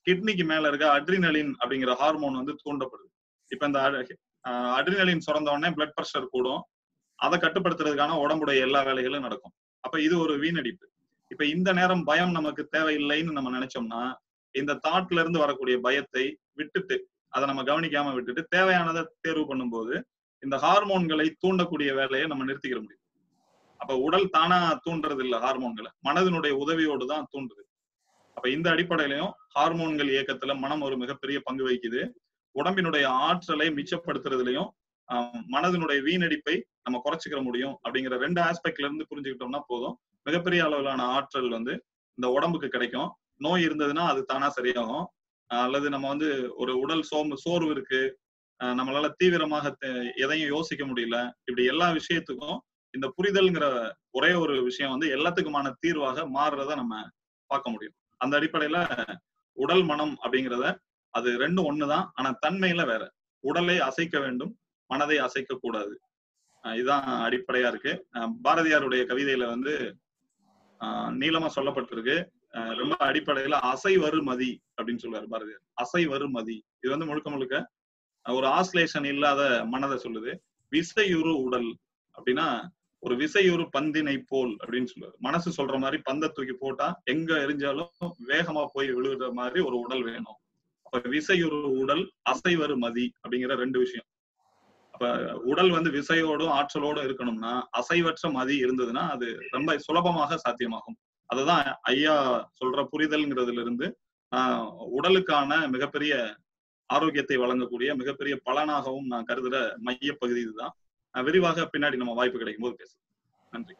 கிட்னிக்கு மேல இருக்க அட்ரினலின் அப்படிங்கிற ஹார்மோன் வந்து தூண்டப்படுது இப்ப இந்த அட்ரினலின் சுரந்த உடனே பிளட் ப்ரெஷர் கூடும் அதை கட்டுப்படுத்துறதுக்கான உடம்புடைய எல்லா வேலைகளும் நடக்கும் அப்ப இது ஒரு வீணடிப்பு இப்ப இந்த நேரம் பயம் நமக்கு தேவையில்லைன்னு நம்ம நினைச்சோம்னா இந்த தாட்ல இருந்து வரக்கூடிய பயத்தை விட்டுட்டு அதை நம்ம கவனிக்காம விட்டுட்டு தேவையானதை தேர்வு பண்ணும்போது இந்த ஹார்மோன்களை தூண்டக்கூடிய வேலையை நம்ம நிறுத்திக்கிற முடியும் அப்ப உடல் தானா தூண்டுறது இல்ல ஹார்மோன்களை மனதினுடைய உதவியோடு தான் தூண்டுது அப்ப இந்த அடிப்படையிலையும் ஹார்மோன்கள் இயக்கத்துல மனம் ஒரு மிகப்பெரிய பங்கு வகிக்குது உடம்பினுடைய ஆற்றலை மிச்சப்படுத்துறதுலயும் ஆஹ், மனதினுடைய வீணடிப்பை நம்ம குறைச்சிக்கிற முடியும் அப்படிங்கிற ரெண்டு ஆஸ்பெக்ட்ல இருந்து புரிஞ்சுக்கிட்டோம்னா போதும் மிகப்பெரிய அளவிலான ஆற்றல் வந்து இந்த உடம்புக்கு கிடைக்கும் நோய் இருந்ததுன்னா அது தானா சரியாகும் ஆஹ், அல்லது நம்ம வந்து ஒரு உடல் சோர்வு சோர்வு இருக்கு ஆஹ், நம்மளால தீவிரமாக தே- எதையும் யோசிக்க முடியல இப்படி எல்லா விஷயத்துக்கும் இந்த புரிதல்ங்கிற ஒரே ஒரு விஷயம் வந்து எல்லாத்துக்குமான தீர்வாக மாறுறத நம்ம பார்க்க முடியும் அந்த அடிப்படையில உடல் மனம் அப்படிங்கிறத அது ரெண்டும் ஒண்ணுதான் ஆனா தன்மையில வேற உடலை அசைக்க வேண்டும் மனதை அசைக்க கூடாது ஆஹ் இதுதான் அடிப்படையா இருக்கு ஆஹ் பாரதியாருடைய கவிதையில வந்து ஆஹ் நீளமா சொல்லப்பட்டிருக்கு ஆஹ் ரொம்ப அடிப்படையில அசை வரு மதி அப்படின்னு சொல்லுவாரு பாரதியார் அசை வரு மதி இது வந்து முழுக்க முழுக்க ஒரு ஆஸ்லேஷன் இல்லாத மனதை சொல்லுது விசையுறு உடல் அப்படின்னா ஒரு விசையுறு பந்தினை போல் அப்படின்னு சொல்லுவாரு மனசு சொல்ற மாதிரி பந்தை தூக்கி போட்டா எங்க எரிஞ்சாலும் வேகமா போய் விழுகிற மாதிரி ஒரு உடல் வேணும் அப்ப விசையுறு உடல் அசைவரு மதி அப்படிங்கிற ரெண்டு விஷயம் அப்ப உடல் வந்து விசையோடும் ஆற்றலோடும் இருக்கணும்னா அசைவற்ற மதி இருந்ததுன்னா அது ரொம்ப சுலபமாக சாத்தியமாகும் அதுதான் ஐயா சொல்ற புரிதல்ங்கிறதுல இருந்து ஆஹ் உடலுக்கான மிகப்பெரிய ஆரோக்கியத்தை வழங்கக்கூடிய மிகப்பெரிய பலனாகவும் நான் கருதுற மைய பகுதி இதுதான் அஹ் விரிவாக பின்னாடி நம்ம வாய்ப்பு கிடைக்கும் போது பேசலாம் நன்றி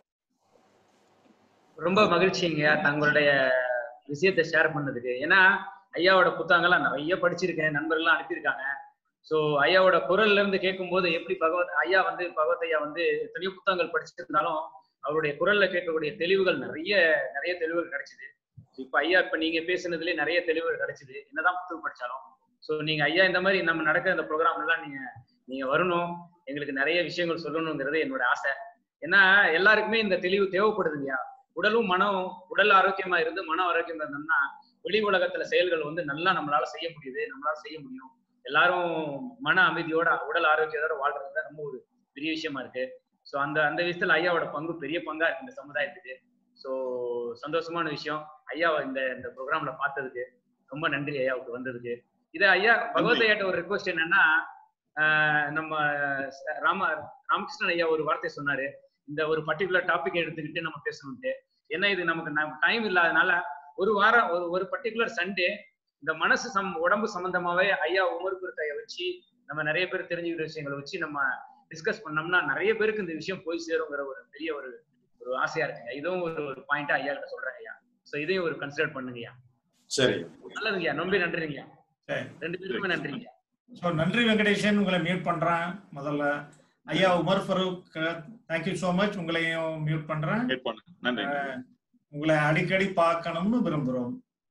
ரொம்ப மகிழ்ச்சிங்க தங்களுடைய விஷயத்தை ஷேர் பண்ணதுக்கு ஏன்னா ஐயாவோட புத்தகங்கள்லாம் நிறைய படிச்சிருக்கேன் நண்பர்கள்லாம் அனுப்பியிருக்காங்க ஸோ ஐயாவோட குரல்ல இருந்து கேட்கும்போது எப்படி பகவத் ஐயா வந்து பகவத் ஐயா வந்து எத்தனையோ புத்தகங்கள் படிச்சிருந்தாலும் அவருடைய குரல்ல கேட்கக்கூடிய தெளிவுகள் நிறைய நிறைய தெளிவுகள் கிடைச்சிது இப்ப ஐயா இப்ப நீங்க பேசுனதுலயே நிறைய தெளிவுகள் கிடைச்சிது என்னதான் புத்தகம் படிச்சாலும் ஸோ நீங்க ஐயா இந்த மாதிரி நம்ம நடக்கிற இந்த ப்ரோக்ராம் எல்லாம் நீங்க நீங்க வரணும் எங்களுக்கு நிறைய விஷயங்கள் சொல்லணுங்கிறது என்னோட ஆசை ஏன்னா எல்லாருக்குமே இந்த தெளிவு தேவைப்படுதுங்கய்யா உடலும் மனம் உடல் ஆரோக்கியமா இருந்து மன ஆரோக்கியமா இருந்தோம்னா வெளி உலகத்துல செயல்கள் வந்து நல்லா நம்மளால செய்ய முடியுது நம்மளால செய்ய முடியும் எல்லாரும் மன அமைதியோட உடல் ஆரோக்கியத்தோட வாழ்றது தான் ரொம்ப ஒரு பெரிய விஷயமா இருக்கு ஸோ அந்த அந்த விஷயத்துல ஐயாவோட பங்கு பெரிய பங்கா இருக்கு இந்த சமுதாயத்துக்கு ஸோ சந்தோஷமான விஷயம் ஐயா இந்த இந்த ப்ரோக்ராம்ல பார்த்ததுக்கு ரொம்ப நன்றி ஐயாவுக்கு வந்ததுக்கு இது ஐயா பகவத் ஐயாட்ட ஒரு ரிக்வஸ்ட் என்னன்னா ஆஹ் நம்ம ராம ராமகிருஷ்ணன் ஐயா ஒரு வார்த்தை சொன்னாரு இந்த ஒரு பர்டிகுலர் டாபிக் எடுத்துக்கிட்டு நம்ம பேசணும்ட்டு ஏன்னா இது நமக்கு டைம் இல்லாதனால ஒரு வாரம் ஒரு ஒரு பர்டிகுலர் சண்டே இந்த மனசு சம் உடம்பு சம்பந்தமாவே ஐயா உமர் குருத்தைய வச்சு நம்ம நிறைய பேர் தெரிஞ்சுக்கிற விஷயங்களை வச்சு நம்ம டிஸ்கஸ் பண்ணோம்னா நிறைய பேருக்கு இந்த விஷயம் போய் சேருங்கிற ஒரு பெரிய ஒரு ஒரு ஆசையா இருக்குங்க இதுவும் ஒரு ஒரு பாயிண்டா ஐயா கிட்ட சொல்றேன் ஐயா ஸோ இதையும் ஒரு கன்சிடர் பண்ணுங்கய்யா சரி நல்லதுங்கய்யா ரொம்ப நன்றிங்கய்யா சரி ரெண்டு பேருக்குமே நன்றிங்க ஸோ நன்றி வெங்கடேஷன் உங்களை மியூட் பண்றேன் முதல்ல ஐயா Umar Farooq thank you so much உங்களையும் மியூட் பண்றேன் வெயிட் பண்ணு நன்றி அஹ், உங்களை அடிக்கடி பார்க்கணும்னு விரும்புகிறோம்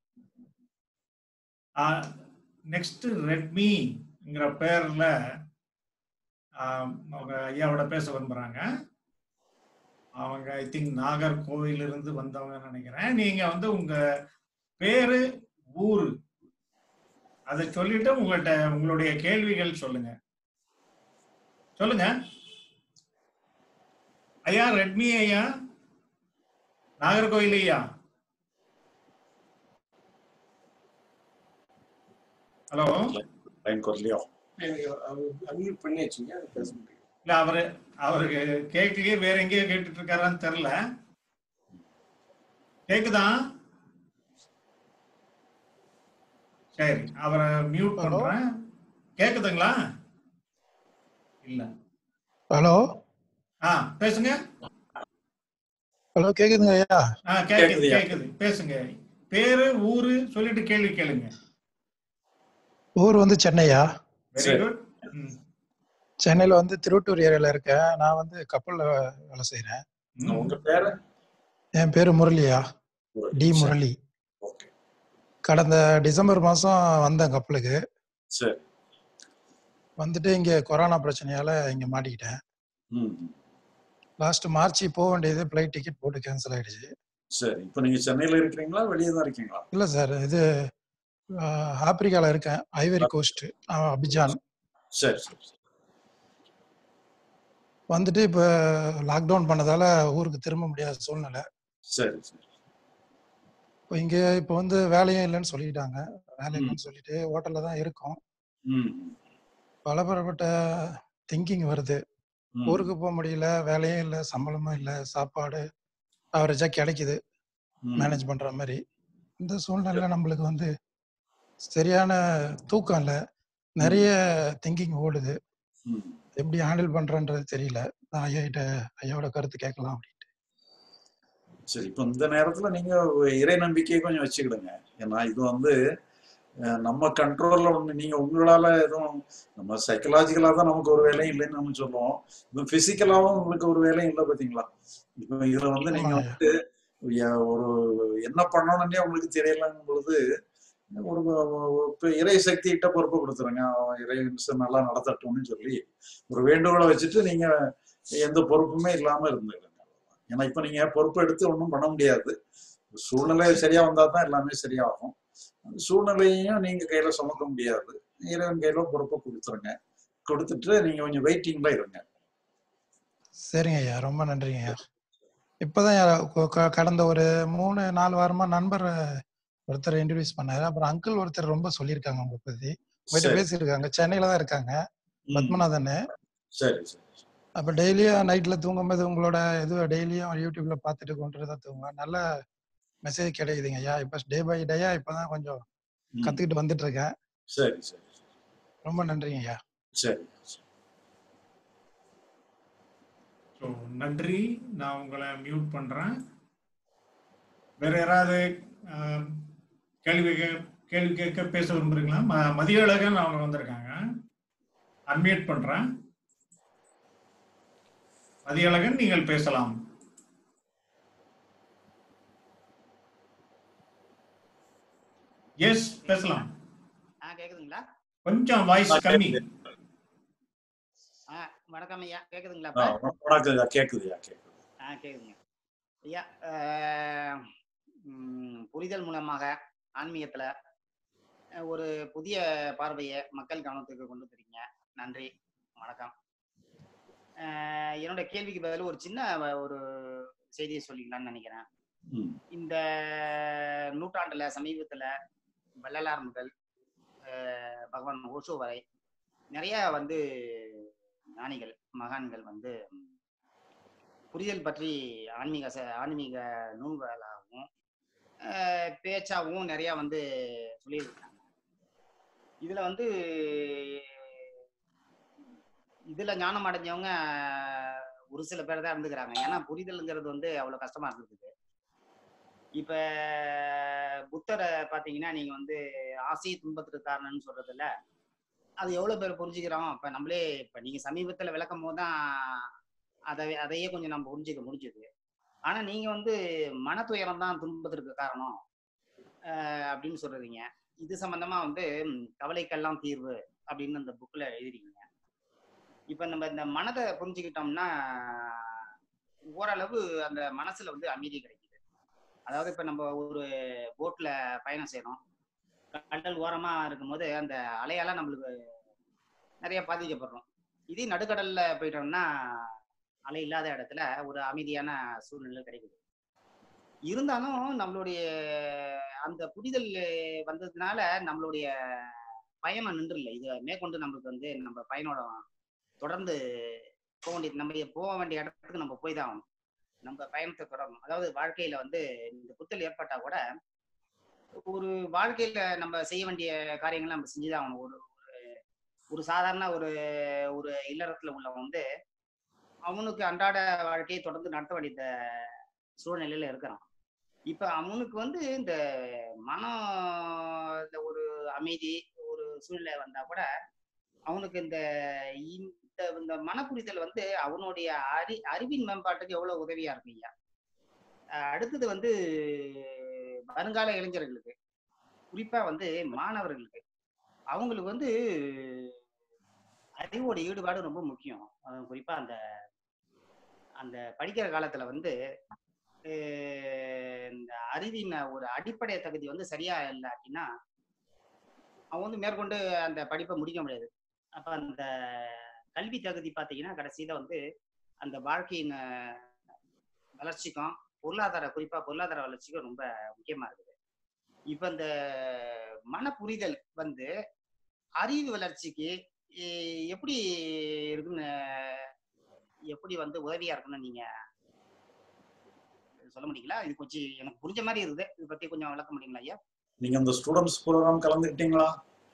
நெக்ஸ்ட் ரெட்மிங்கிற பேர்ல ஆஹ், அவங்க ஐயாவோட பேச விரும்புறாங்க அவங்க ஐ திங்க் நாகர்கோவில் இருந்து வந்தவங்க நினைக்கிறேன் நீங்க வந்து உங்க பேரு ஊரு அதை சொல்லிட்டு உங்கள்கிட்ட உங்களுடைய கேள்விகள் சொல்லுங்க சொல்லுங்க ஐயா ரெட்மி ஐயா நாகர்கோவில் ஐயா ஹலோ லைன் குரலையோ அன்மியூட் பண்ணி வச்சுங்க பேச முடியும் இல்ல அவரு அவருக்கு கேட்கலையே வேற எங்கேயோ கேட்டுட்டு இருக்காரான்னு தெரியல கேக்குதா சரி அவரை மியூட் Hello? பண்றேன் கேக்குதுங்களா இல்ல ஹலோ ஆ பேசுங்க ஹலோ கேக்குதுங்க ஐயா ஆ கேக்குது கேக்குதுயா. கேக்குது பேசுங்க பேரு ஊரு சொல்லிட்டு கேள்வி கேளுங்க ஊர் வந்து சென்னையா வெரி சரி. குட் சென்னையில வந்து திருவட்டூர் ஏரியால இருக்கேன் நான் வந்து கப்பல்ல வேலை செய்றேன் உங்க பேரு என் பேரு முரளியா டி முரளி ஓகே கடந்த டிசம்பர் மாசம் வந்தேன் கப்பலுக்கு சரி வந்துட்டு இங்க கொரோனா பிரச்சனையால இங்க மாட்டிக்கிட்டேன் ம் லாஸ்ட் மார்ச் போக வேண்டியது ஃபிளைட் டிக்கெட் போட்டு கேன்சல் ஆயிடுச்சு சரி இப்போ நீங்க சென்னையில இருக்கிறீங்களா வெளியே தான் இருக்கீங்களா இல்ல சார் இது ஆஹ் ஆப்பிரிக்கால இருக்கேன் ஐவரி கோஸ்ட் அபிஜான் சரி சரி சரி. வந்துட்டு இப்போ லாக்டவுன் பண்ணதால ஊருக்கு திரும்ப முடியாத சூழ்நிலை சரி சரி இப்போ இங்கே இப்போ வந்து வேலையும் இல்லைன்னு சொல்லிட்டாங்க வேலை ம். இல்லைன்னு சொல்லிட்டு ஹோட்டல்ல தான் இருக்கோம் ம் பலதரப்பட்ட திங்கிங் வருது ம். ஊருக்கு போக முடியல வேலையும் இல்லை சம்பளமும் இல்லை சாப்பாடு அவரேஜா கிடைக்குது ம். மேனேஜ் பண்ற மாதிரி இந்த சூழ்நிலையில நம்மளுக்கு வந்து சரியான தூக்கம் இல்லை நிறைய திங்கிங் ஓடுது ம். எப்படி ஹேண்டில் பண்றன்றது தெரியல நான் ஐயா கிட்ட ஐயாவோட கருத்து கேட்கலாம் அப்படின்னு சரி இப்போ இந்த நேரத்துல நீங்க இறை நம்பிக்கையை கொஞ்சம் வச்சுக்கிடுங்க ஏன்னா இது வந்து அஹ், நம்ம கண்ட்ரோல்ல ஒண்ணு நீங்க உங்களால எதுவும் நம்ம சைக்கலாஜிக்கலா தான் நமக்கு ஒரு வேலையும் இல்லைன்னு நம்ம சொல்லுவோம் இப்போ பிசிக்கலாவும் உங்களுக்கு ஒரு வேலையும் இல்லை பாத்தீங்களா இப்போ இதுல வந்து நீங்க ஆமாங்க வந்து ய- ஒரு என்ன பண்ணணும்னே உங்களுக்கு தெரியலங்கும் பொழுது ஒரு இப்போ இறை சக்தி கிட்ட பொறுப்பை கொடுத்துருங்க அவன் இறை நல்லா நடத்தட்டும்னு சொல்லி ஒரு வேண்டுகோளை வச்சுட்டு நீங்க எந்த பொறுப்புமே இல்லாம இருந்துடுங்க ஏன்னா இப்ப நீங்க பொறுப்பு எடுத்து ஒன்றும் பண்ண முடியாது சூழ்நிலை சரியா வந்தா தான் எல்லாமே சரியாகும் அந்த சூழ்நிலையையும் நீங்க கையில சுமக்க முடியாது இறைவன் கையில பொறுப்பை கொடுத்துருங்க கொடுத்துட்டு நீங்க கொஞ்சம் வெயிட்டிங்ல இருங்க சரிங்க ஐயா ரொம்ப நன்றிங்க ஐயா இப்போதான் ஐயா கொ- க- கடந்த ஒரு மூணு நாலு வாரமா நண்பர் ஒருத்தர் இன்ட்ரடியூஸ் பண்ணாரு அப்புறம் அங்கிள் ஒருத்தர் ரொம்ப சொல்லியிருக்காங்க உங்களை பத்தி உங்ககிட்ட சரி பேசியிருக்காங்க சென்னையில தான் இருக்காங்க ம் பத்மநாதன் சரி சரி அப்ப டெய்லியும் நைட்ல தூங்கும்போது உங்களோட இது டெய்லியும் யூடியூப்ல பார்த்துட்டு கொண்டு தான் தூங்குவேன் நல்ல மெசேஜ் கிடைக்குதுங்க ஐயா இப்ப டே பை டேயா இப்பதான் கொஞ்சம் ம் கத்துக்கிட்டு வந்துட்டு இருக்கேன் சரி சரி ரொம்ப நன்றிங்க ஐயா சரி ஸோ நன்றி நான் உங்களை மியூட் பண்றேன் வேற யாராவது ஆஹ், கேள்வி கே- கேள்வி கேட்க பேச விரும்புறீங்களா ம- மதியழகன் அவங்க வந்திருக்காங்க அன்மியூட் பண்றேன் மதியழகன் நீங்கள் பேசலாம் எஸ் பேசலாம் ஆ கேக்குதுங்களா கொஞ்சம் வாய்ஸ் கம்மி ஆ வணக்கம் ஐயா கேக்குதுங்களா ஆ, இப்ப உனக்கு கேக்குதுயா கேக்குது ஆ கேக்குதுங்க ஐயா அஹ், ம், புரிதல் மூலமாக ஆன்மீகத்துல அஹ், ஒரு புதிய பார்வையை மக்கள் கவனத்துக்கு கொண்டு வந்துருக்கீங்க நன்றி வணக்கம் அஹ், என்னோட கேள்விக்கு பதில் ஒரு சின்ன வ- ஒரு செய்தியை சொல்லிக்கலாம்னு நினைக்கிறேன் ம் இந்த நூற்றாண்டுல சமீபத்துல வள்ளலார் முதல் அஹ், பகவான் ஓஷோ வரை நிறைய வந்து ஞானிகள் மகான்கள் வந்து ம், புரிதல் பற்றி ஆன்மீக ச- ஆன்மீக நூல்களாகவும் அஹ், பேச்சாகவும் நிறைய வந்து சொல்லியிருக்காங்க இதுல வந்து இதுல ஞானம் அடைஞ்சவங்க ஒரு சில பேர் தான் இருந்துக்கிறாங்க ஏன்னா புரிதல்ங்கிறது வந்து அவ்வளவு கஷ்டமா இருந்தது இப்ப புத்தரை பாத்தீங்கன்னா நீங்க வந்து ஆசையை துன்பத்துக்கு காரணம்னு சொல்றதுல அது எவ்வளவு பேர் புரிஞ்சுக்கிறோம் இப்ப நம்மளே இப்ப நீங்க சமீபத்துல விளக்கும் போது தான் அதை அதையே கொஞ்சம் நம்ம புரிஞ்சுக்க முடிஞ்சது ஆனா நீங்க வந்து மன துயரம் தான் துன்பத்திற்கு காரணம் அஹ் அப்படின்னு சொல்றீங்க இது சம்பந்தமா வந்து ம், கவலைக்கெல்லாம் தீர்வு அப்படின்னு அந்த புக்ல எழுதிருக்கீங்க இப்ப நம்ம இந்த மனதை புரிஞ்சுக்கிட்டோம்னா ஓரளவு அந்த மனசுல வந்து அமைதி கிடைக்குது அதாவது இப்ப நம்ம ஒரு போட்ல பயணம் செய்யறோம் கடல் ஓரமா இருக்கும்போது அந்த அலையால நம்மளுக்கு நிறைய பாதிக்கப்படுறோம் இதே நடுக்கடல்ல போயிட்டோம்னா அலை இல்லாத இடத்துல ஒரு அமைதியான சூழ்நிலை கிடைக்குது இருந்தாலும் நம்மளுடைய அந்த புரிதல் வந்ததுனால நம்மளுடைய பயணம் நின்றுல இது மேற்கொண்டு நம்மளுக்கு வந்து நம்ம பயனோட தொடர்ந்து போக வேண்டிய நம்ம போக வேண்டிய இடத்துக்கு நம்ம போய் தான் ஆகணும் நம்ம பயணத்தை தொடரணும் அதாவது வாழ்க்கையில வந்து இந்த புத்தல் ஏற்பட்டா கூட ஒரு வாழ்க்கையில நம்ம செய்ய வேண்டிய காரியங்களை நம்ம செஞ்சுதான் ஆகணும் ஒரு ஒரு- ஒரு சாதாரண ஒரு ஒரு இல்லறத்துல உள்ளவன் வந்து அவனுக்கு அன்றாட வாழ்க்கையை தொடர்ந்து நடத்த வேண்டிய சூழ்நிலையில இருக்கிறான் இப்ப அவனுக்கு வந்து இந்த மனம் இந்த ஒரு அமைதி ஒரு சூழ்நிலை வந்தா கூட அவனுக்கு இந்த இந்த இந்த மனப்புரிதல் வந்து அவனுடைய அறி அறிவின் மேம்பாட்டுக்கு எவ்வளவு உதவியா இருக்கு ஐயா அஹ் அடுத்தது வந்து வருங்கால இளைஞர்களுக்கு குறிப்பா வந்து மாணவர்களுக்கு அவங்களுக்கு வந்து அறிவோட ஈடுபாடு ரொம்ப முக்கியம் அஹ் குறிப்பா அந்த அந்த படிக்கிற காலத்துல வந்து அஹ் இந்த அறிவின் ஒரு அடிப்படை தகுதி வந்து சரியா இல்லாட்டினா அவன் வந்து மேற்கொண்டு அந்த படிப்பை முடிக்க முடியாது அப்ப அந்த கல்வி தகுதி பார்த்தீங்கன்னா கடைசியில வந்து அந்த வாழ்க்கையின் அஹ், வளர்ச்சிக்கும் பொருளாதார குறிப்பா பொருளாதார வளர்ச்சிக்கும் ரொம்ப முக்கியமா இருக்குது இப்ப இந்த மன புரிதல் வந்து அறிவு வளர்ச்சிக்கு எ- எப்படி இருக்குன்னு எப்படி வந்து உதவியா இருக்குன்னு நீங்க சொல்ல முடியுங்களா இது கொஞ்சம் எனக்கு புரிஞ்ச மாதிரி இருக்குது இதை பத்தி கொஞ்சம் விளக்க முடியுங்களா ஐயா நீங்க அந்த ஸ்டூடெண்ட்ஸ் ப்ரோக்ராம் கலந்துக்கிட்டீங்களா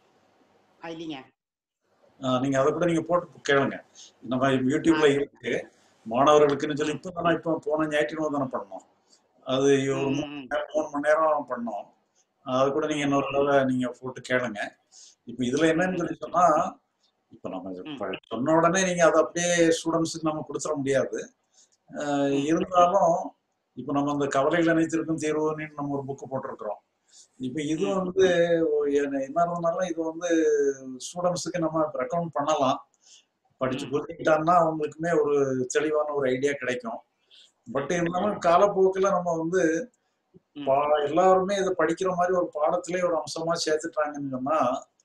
ஆ இல்லைங்க ஆஹ் நீங்க அதை கூட நீங்க போட்டு கேளுங்க இந்த மாதிரி யூடியூப்ல இருக்கு மாணவர்களுக்குன்னு சொல்லி இப்போ தானே இப்போ போன ஞாயிற்றுக்கிழமை தானே பண்ணோம் அது ஒரு மூணு மணி நேரம் மூணு மணி நேரம் பண்ணோம் அது கூட நீங்க இன்னொரு தடவை நீங்க போட்டு கேளுங்க இப்போ இதுல என்னன்னு சொல்லி சொன்னா இப்போ நம்ம இது ப- சொன்ன உடனே நீங்க அதை அப்படியே ஸ்டூடெண்ட்ஸுக்கு நம்ம கொடுத்துட முடியாது ஆஹ் இருந்தாலும் இப்போ நம்ம அந்த கவலைகள் அனைத்திற்கும் தீர்வுன்னு நம்ம ஒரு புக்கு போட்டிருக்கிறோம் இப்போ இது வந்து என்ன என்ன இருந்தாலும் இது வந்து ஸ்டூடெண்ட்ஸுக்கு நம்ம ரெக்கமெண்ட் பண்ணலாம் படிச்சு புரிஞ்சுக்கிட்டாங்கன்னா அவங்களுக்குமே ஒரு தெளிவான ஒரு ஐடியா கிடைக்கும் பட் இருந்தாலும் காலப்போக்கில் நம்ம வந்து பா எல்லாருமே இதை படிக்கிற மாதிரி ஒரு பாடத்திலே ஒரு அம்சமா சேர்த்துட்டாங்கன்னு சொன்னா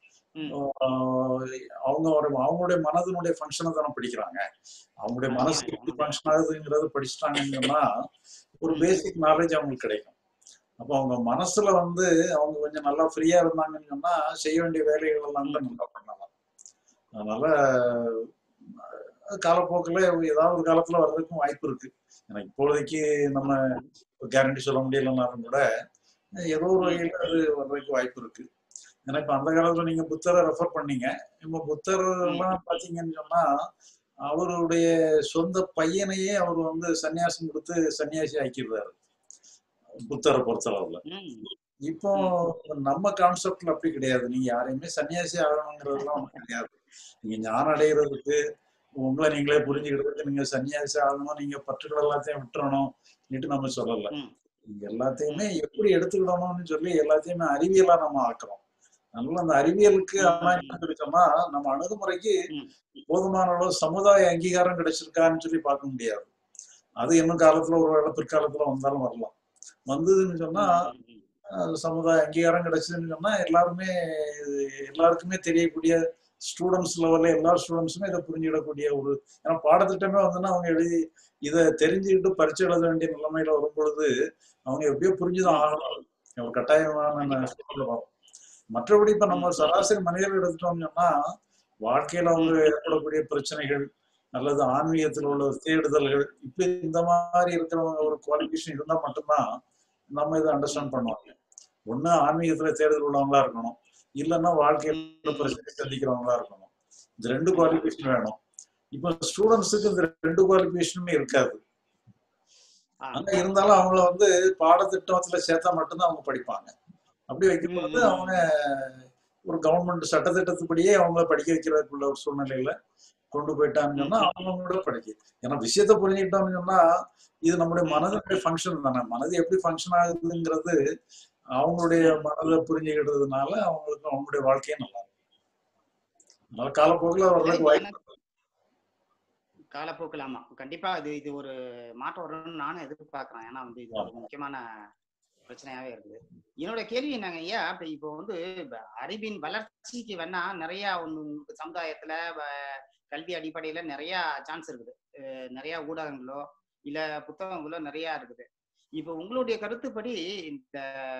ஆஹ் அவங்க ஒரு அவங்களுடைய மனதினுடைய ஃபங்க்ஷனை தானே படிக்கிறாங்க அவங்களுடைய மனசு எப்படி ஃபங்க்ஷன் ஆகுதுங்கிறத படிச்சுட்டாங்கன்னு சொன்னா ஒரு பேசிக் நாலேஜ் அவங்களுக்கு கிடைக்கும் அப்போ அவங்க மனசுல வந்து அவங்க கொஞ்சம் நல்லா ஃப்ரீயா இருந்தாங்கன்னு சொன்னா செய்ய வேண்டிய வேலைகள் எல்லாம் கூட நல்லா பண்ணலாம் அதனால அஹ் காலப்போக்கில் ஏதாவது ஒரு காலத்துல வர்றதுக்கும் வாய்ப்பு இருக்கு எனக்கு இப்போதைக்கு நம்ம கேரண்டி சொல்ல முடியலனாலும் கூட ஏதோ ஒரு வகையில் அது வர்றதுக்கு வாய்ப்பு இருக்கு ஏன்னா இப்ப அந்த காலத்துல நீங்க புத்தரை ரெஃபர் பண்ணீங்க இப்ப புத்தர் எல்லாம் பாத்தீங்கன்னு சொன்னா அவருடைய சொந்த பையனையே அவர் வந்து சன்னியாசம் கொடுத்து சன்னியாசி ஆக்கிடுறாரு புத்தரை பொறுத்தளவுல இப்போ நம்ம கான்செப்ட்ல அப்படி கிடையாது நீங்க யாரையுமே சன்னியாசி ஆகணுங்கிறதுலாம் ஒண்ணும் கிடையாது நீங்க ஞானம் அடைகிறதுக்கு உங்களை நீங்களே புரிஞ்சுக்கிறதுக்கு நீங்க சன்னியாசி ஆகணும் நீங்க பற்றுகள் எல்லாத்தையும் விட்டுறணும் நம்ம சொல்லல நீங்க எல்லாத்தையுமே எப்படி எடுத்துக்கிடணும்னு சொல்லி எல்லாத்தையுமே அறிவியலா நம்ம ஆக்குறோம் அதனால அந்த அறிவியலுக்கு ஆனா என்ன சொல்லி சொன்னா நம்ம அணுகுமுறைக்கு போதுமான அளவு சமுதாய அங்கீகாரம் கிடைச்சிருக்கான்னு சொல்லி பார்க்க முடியாது அது இன்னும் காலத்துல ஒரு வேளை பிற்காலத்துல வந்தாலும் வரலாம் வந்ததுன்னு சொன்னா அஹ் சமுதாய அங்கீகாரம் கிடைச்சதுன்னு சொன்னா எல்லாருமே எல்லாருக்குமே தெரியக்கூடிய ஸ்டூடெண்ட்ஸ் லெவல்ல எல்லா ஸ்டூடெண்ட்ஸுமே இதை புரிஞ்சுக்கிடக்கூடிய ஒரு ஏன்னா பாடத்திட்டமே வந்துன்னா அவங்க எழுதி இதை தெரிஞ்சுக்கிட்டு பரிச்சை எழுத வேண்டிய நிலைமையில வரும் பொழுது அவங்க எப்படியோ புரிஞ்சுதான் ஆகணும் ஒரு கட்டாயமான சூழ்நிலை வரும் மற்றபடி இப்ப நம்ம சராசரி மனிதர்கள் எடுத்துட்டோம்னு சொன்னா வாழ்க்கையில அவங்க ஏற்படக்கூடிய பிரச்சனைகள் அல்லது ஆன்மீகத்தில் உள்ள தேடுதல்கள் இப்ப இந்த மாதிரி இருக்கிறவங்க ஒரு குவாலிஃபிகேஷன் இருந்தா மட்டும்தான் நம்ம இதை அண்டர்ஸ்டாண்ட் பண்ணுவாங்க ஒண்ணு ஆன்மீகத்துல தேடுதல் உள்ளவங்களா இருக்கணும் இல்லைன்னா வாழ்க்கையில பிரச்சனை சந்திக்கிறவங்களா இருக்கணும் இந்த ரெண்டு குவாலிஃபிகேஷன் வேணும் இப்போ ஸ்டூடெண்ட்ஸுக்கு இந்த ரெண்டு குவாலிஃபிகேஷனுமே இருக்காது ஆனா இருந்தாலும் அவங்கள வந்து பாடத்திட்டத்துல சேர்த்தா மட்டும்தான் அவங்க படிப்பாங்க அப்படி வைக்கும்போது அவங்க ஒரு கவர்மெண்ட் சட்டத்திட்டத்துப்படியே அவங்கள படிக்க வைக்கிறதுக்குள்ள ஒரு சூழ்நிலையில கொண்டு போயிட்டான்னு சொன்னா அவங்களோட படிக்க ஏன்னா விஷயத்த புரிஞ்சுக்கிட்டோம்னு சொன்னா இது நம்முடைய மனதினுடைய ஃபங்க்ஷன் தானே மனது எப்படி ஃபங்க்ஷன் ஆகுதுங்கிறது அவங்களுடைய மனதை புரிஞ்சுக்கிட்டதுனால அவங்களுக்கு அவங்களுடைய வாழ்க்கையே நல்லா இருக்கும் அதனால காலப்போக்கில் வர்றதுக்கு வாய்ப்பு காலப்போக்கில் ஆமா கண்டிப்பா இது இது ஒரு மாற்றம் வரும்னு நானும் எதிர்பார்க்கிறேன் ஏன்னா வந்து இது ஒரு முக்கியமான பிரச்சனையாவே இருக்குது என்னோட கேள்வி என்னங்க ஐயா இப்ப இப்போ வந்து இப்ப அறிவின் வளர்ச்சிக்கு வேணா நிறைய ஒண்ணு உங்களுக்கு சமுதாயத்துல வ- கல்வி அடிப்படையில நிறைய சான்ஸ் இருக்குது அஹ் நிறைய ஊடகங்களோ இல்ல புத்தகங்களோ நிறைய இருக்குது இப்போ உங்களுடைய கருத்துப்படி இந்த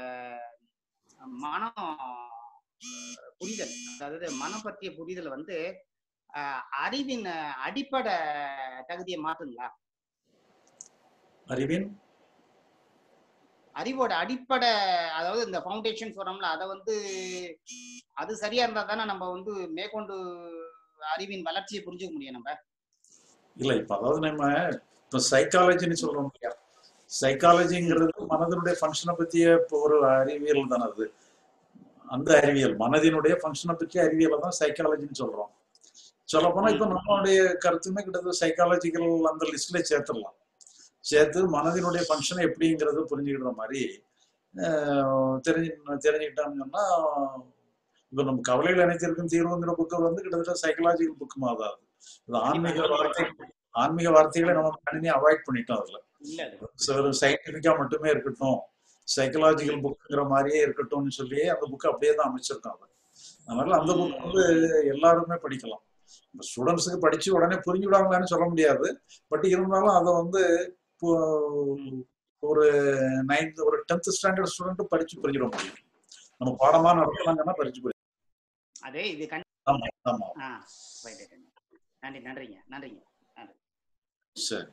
மனம் புரிதல் அதாவது மனம் பற்றிய புரிதல் வந்து அஹ், அறிவின் அடிப்படை தகுதியை மாத்துங்களா அறிவின் அறிவோட அடிப்படை அதாவது இந்த ஃபவுண்டேஷன் சொல்றோம்ல அதை வந்து அது சரியா இருந்தா தானே நம்ம வந்து மேற்கொண்டு அறிவின் வளர்ச்சியை புரிஞ்சுக்க முடியும் நம்ம இல்ல இப்ப அதாவது நம்ம இப்ப சைக்காலஜின்னு சொல்றோம் இல்லையா சைக்காலஜிங்கிறது மனதினுடைய ஃபங்க்ஷனை பத்திய இப்போ ஒரு அறிவியல் தானே அது அந்த அறிவியல் மனதினுடைய ஃபங்க்ஷனை பற்றிய அறிவியலை தான் சைக்காலஜின்னு சொல்றோம் சொல்ல போனா இப்ப நம்மளுடைய கருத்துமே கிட்டத்தட்ட சைக்காலஜிக்கல் அந்த லிஸ்ட்ல சேர்த்துடலாம் சேர்த்து மனதினுடைய ஃபங்க்ஷனை எப்படிங்கிறத புரிஞ்சுக்கிற மாதிரி அஹ், தெரிஞ்சு தெரிஞ்சுக்கிட்டோம்னு சொன்னா இப்ப நம்ம கவலைகள் அனைத்திற்கும் தீர்வுங்கிற புக்கு வந்து கிட்டத்தட்ட சைக்கலாஜிக்கல் புக்கு மாதிரி தான் அது. இது ஆன்மீக வார்த்தை ஆன்மீக வார்த்தைகளை நம்ம கணினி அவாய்ட் பண்ணிட்டோம் அதுல இல்ல வெறும் சயின்டிபிக்கா மட்டுமே இருக்கட்டும் சைக்கலாஜிக்கல் புக்குங்கிற மாதிரியே இருக்கட்டும்னு சொல்லி அந்த புக்கு அப்படியே தான் அமைச்சிருக்கோம் அது அதனால அந்த புக் வந்து எல்லாருமே படிக்கலாம் ஸ்டூடெண்ட்ஸுக்கு படிச்சு உடனே புரிஞ்சுவிடாங்களான்னு சொல்ல முடியாது பட் இருந்தாலும் அதை வந்து இப்போ ஒரு நைன்த் ஒரு டென்த் ஸ்டாண்டர்ட் ஸ்டூடெண்ட் படிச்சு புரிஞ்சிட முடியும் நம்ம பாடமா நடத்தினாங்கன்னா படிச்சு புரியும் அதே இது கண் ஆமா ஆமா ஆ ரைட் ரைட் நன்றி நன்றிங்க நன்றிங்க நன்றி சரி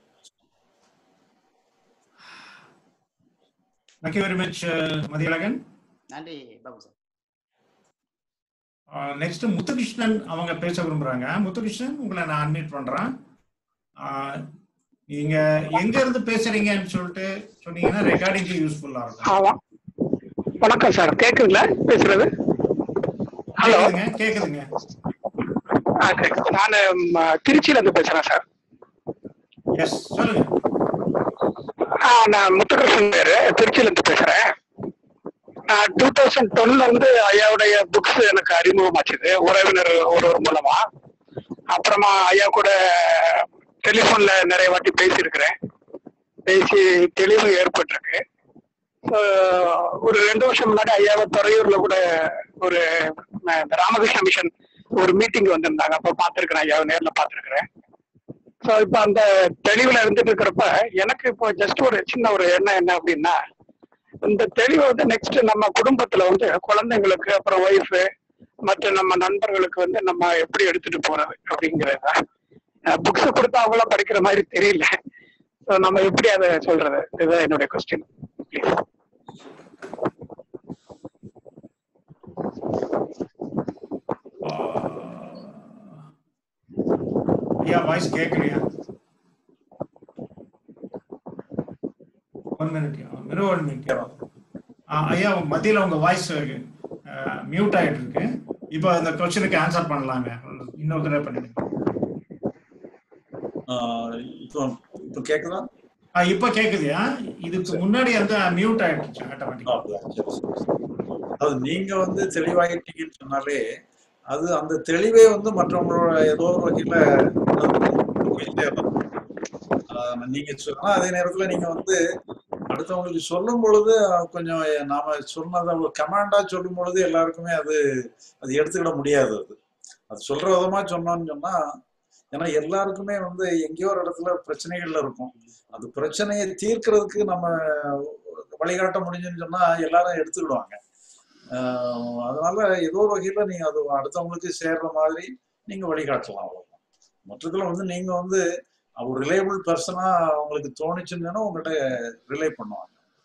தேங்க்யூ வெரி மச் மதியழகன் நன்றி பாபு சார் நெக்ஸ்ட் முத்துகிருஷ்ணன் அவங்க பேச விரும்புறாங்க முத்துகிருஷ்ணன் உங்களை நான் அட்மிட் பண்றேன் ஆஹ் நீங்க எங்க இருந்து பேசுறீங்கன்னு சொல்லிட்டு சொன்னீங்கன்னா ரெக்கார்டிங்க்கு யூஸ்ஃபுல்லா இருக்கும் ஆமா வணக்கம் சார் கேக்குதுங்களா பேசுறது ஹலோ கேக்குதுங்க கேக்குதுங்க நான் திருச்சியில இருந்து பேசுறேன் சார் எஸ் சொல்லுங்க ஆ, நான் முத்துகிருஷ்ணன் பேரு திருச்சியில இருந்து பேசுறேன் நான் டூ தௌசண்ட் டுவெல்ல இருந்து ஐயாவுடைய புக்ஸ் எனக்கு அறிமுகமாச்சுது உறவினர் ஒருவர் மூலமா அப்புறமா ஐயா கூட டெலிஃபோன்ல நிறைய வாட்டி பேசியிருக்கிறேன் பேசி தெளிவு ஏற்பட்டிருக்கு So, ஒரு ரெண்டு வருஷம் முன்னாடி ஐயாவை துறையூர்ல கூட ஒரு அஹ், இந்த ராமகிருஷ்ண மிஷன் ஒரு மீட்டிங் வந்திருந்தாங்க அப்ப பார்த்திருக்கிறேன் ஐயாவை நேர்ல பார்த்திருக்கிறேன் ஸோ இப்போ அந்த தெளிவுல இருந்துட்டு இருக்கிறப்ப எனக்கு இப்போ ஜஸ்ட் ஒரு சின்ன ஒரு எண்ணம் என்ன அப்படின்னா இந்த தெளிவை வந்து நெக்ஸ்ட் நம்ம குடும்பத்துல வந்து குழந்தைங்களுக்கு அப்புறம் ஒய்ஃபு மற்ற நம்ம நண்பர்களுக்கு வந்து நம்ம எப்படி எடுத்துட்டு போறது அப்படிங்கிறது புக்ஸ் கொடுத்தா அவங்களாம் படிக்கிற மாதிரி தெரியல ஸோ நம்ம எப்படி அதை சொல்றது இதுதான் என்னுடைய கொஸ்டின் ப்ளீஸ் ஐயா வாய்ஸ் கேட்கலையா ஒன் மினிட் வெறும் ஒன் மினிட் ஐயா மத்தியில உங்க வாய்ஸ் மியூட் ஆயிட்டு இருக்கு இப்போ இந்த கொஸ்டினுக்கு ஆன்சர் பண்ணலாங்க இன்னொரு தடவை பண்ணிடுங்க ஆஹ் இப்போ இப்போ கேக்குதா ஆ, இப்போ கேக்குதுயா இதுக்கு முன்னாடி வந்து மியூட் ஆயிடுச்சு ஆட்டோமேட்டிக்கா அது நீங்க வந்து தெளிவாயிட்டீங்கன்னு சொன்னாலே அது அந்த தெளிவே வந்து மற்றவங்களோட ஏதோ ஒரு வகையில அது போயிட்டே இருக்கும். ஆஹ் நீங்க சொன்னா அதே நேரத்துல நீங்க வந்து அடுத்தவங்களுக்கு சொல்லும் பொழுது அஹ், கொஞ்சம் நாம சொன்னதை ஒரு கமாண்டா சொல்லும் பொழுது எல்லாருக்குமே அது அது எடுத்துக்கிட முடியாது அது அது சொல்ற விதமா சொன்னோம்னு சொன்னா ஏன்னா எல்லாருக்குமே வந்து எங்கேயோ ஒரு இடத்துல பிரச்சனைகள்ல இருக்கும் அது பிரச்சனையை தீர்க்கிறதுக்கு நம்ம வழிகாட்ட முடிஞ்சுன்னு சொன்னா எல்லாரும் எடுத்துக்கிடுவாங்க ஆஹ் அதனால ஏதோ ஒரு வகையில நீங்க அது அடுத்தவங்களுக்கு சேர்ற மாதிரி நீங்க வழிகாட்டலாம் அவ்வளவுதான் மொத்தத்துல வந்து நீங்க வந்து ஒரு ரிலேபிள் பர்சனா அவங்களுக்கு தோணுச்சுன்னு உங்கள்கிட்ட ரிலே பண்ணுவாங்க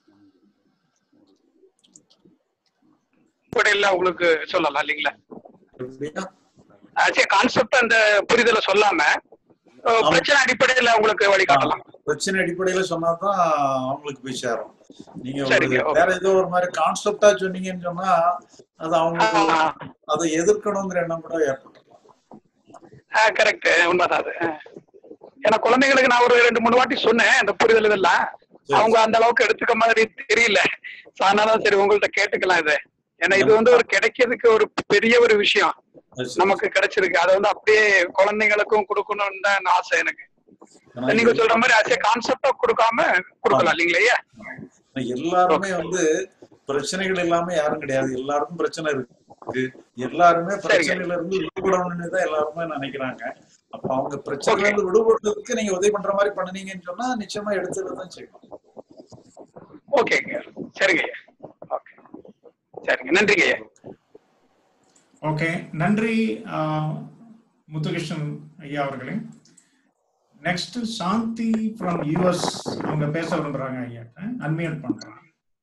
அடிப்படையில் உங்களுக்கு சொல்லலாம் இல்லைங்களா எப்படியா சரி கான்செப்ட் அந்த புரிதலை சொல்லாம அஹ், பிரச்சனை அடிப்படையில உங்களுக்கு வழிகாட்டலாம் பிரச்சனை அடிப்படையில சொன்னாதான் அவங்களுக்கு போய் சேரும் நீங்க ஒரு சரிங்க, ஓகே. வேற ஏதோ ஒரு மாதிரி கான்செப்டா சொன்னீங்கன்னு சொன்னா அது அவங்களுக்கு அதை எதிர்க்கணுங்கிற எண்ணம் கூட ஏற்படும் கரெக்ட் உண்மைதான் அது அஹ். ஏன்னா குழந்தைங்களுக்கு நான் ஒரு ரெண்டு மூணு வாட்டி சொன்னேன் அந்த புரிதல் இதெல்லாம் அவங்க அந்த அளவுக்கு எடுத்துக்க மாதிரி தெரியல So, அதனால சரி உங்கள்ட்ட கேட்டுக்கலாம் இது ஏன்னா இது வந்து ஒரு கிடைக்கிறதுக்கு ஒரு பெரிய ஒரு விஷயம் நமக்கு கிடைச்சிருக்கு அதை வந்து அப்படியே குழந்தைங்களுக்கும் கொடுக்கணும்னு தான் ஆசை எனக்கு நீங்க சொல்ற மாதிரி ஆசை கான்செப்டா கொடுக்காம கொடுக்கலாம் இல்லைங்களா ஐயா எல்லாருமே வந்து பிரச்சனைகள் இல்லாம யாரும் கிடையாது எல்லாருக்கும் பிரச்சனை இருக்கு எல்லாருமே பிரச்சனையில இருந்து விடுபடணும்னு தான் எல்லாருமே நினைக்கிறாங்க அப்ப அவங்க பிரச்சனையில இருந்து விடுபடுறதுக்கு நீங்க உதவி பண்ற மாதிரி பண்ணுனீங்கன்னு சொன்னா நிச்சயமா எடுத்துட்டு தான் செய்யணும் ஓகேங்க சரிங்க ஐயா ஓகே சரிங்க நன்றிங்க ஐயா ஓகே நன்றி ஆஹ், முத்துகிருஷ்ணன் ஐயா அவர்களே நெக்ஸ்ட் சாந்தி ஃப்ரம் யூஎஸ் அவங்க பேச விரும்புறாங்க ஐயா அன்மியூட் பண்றாங்க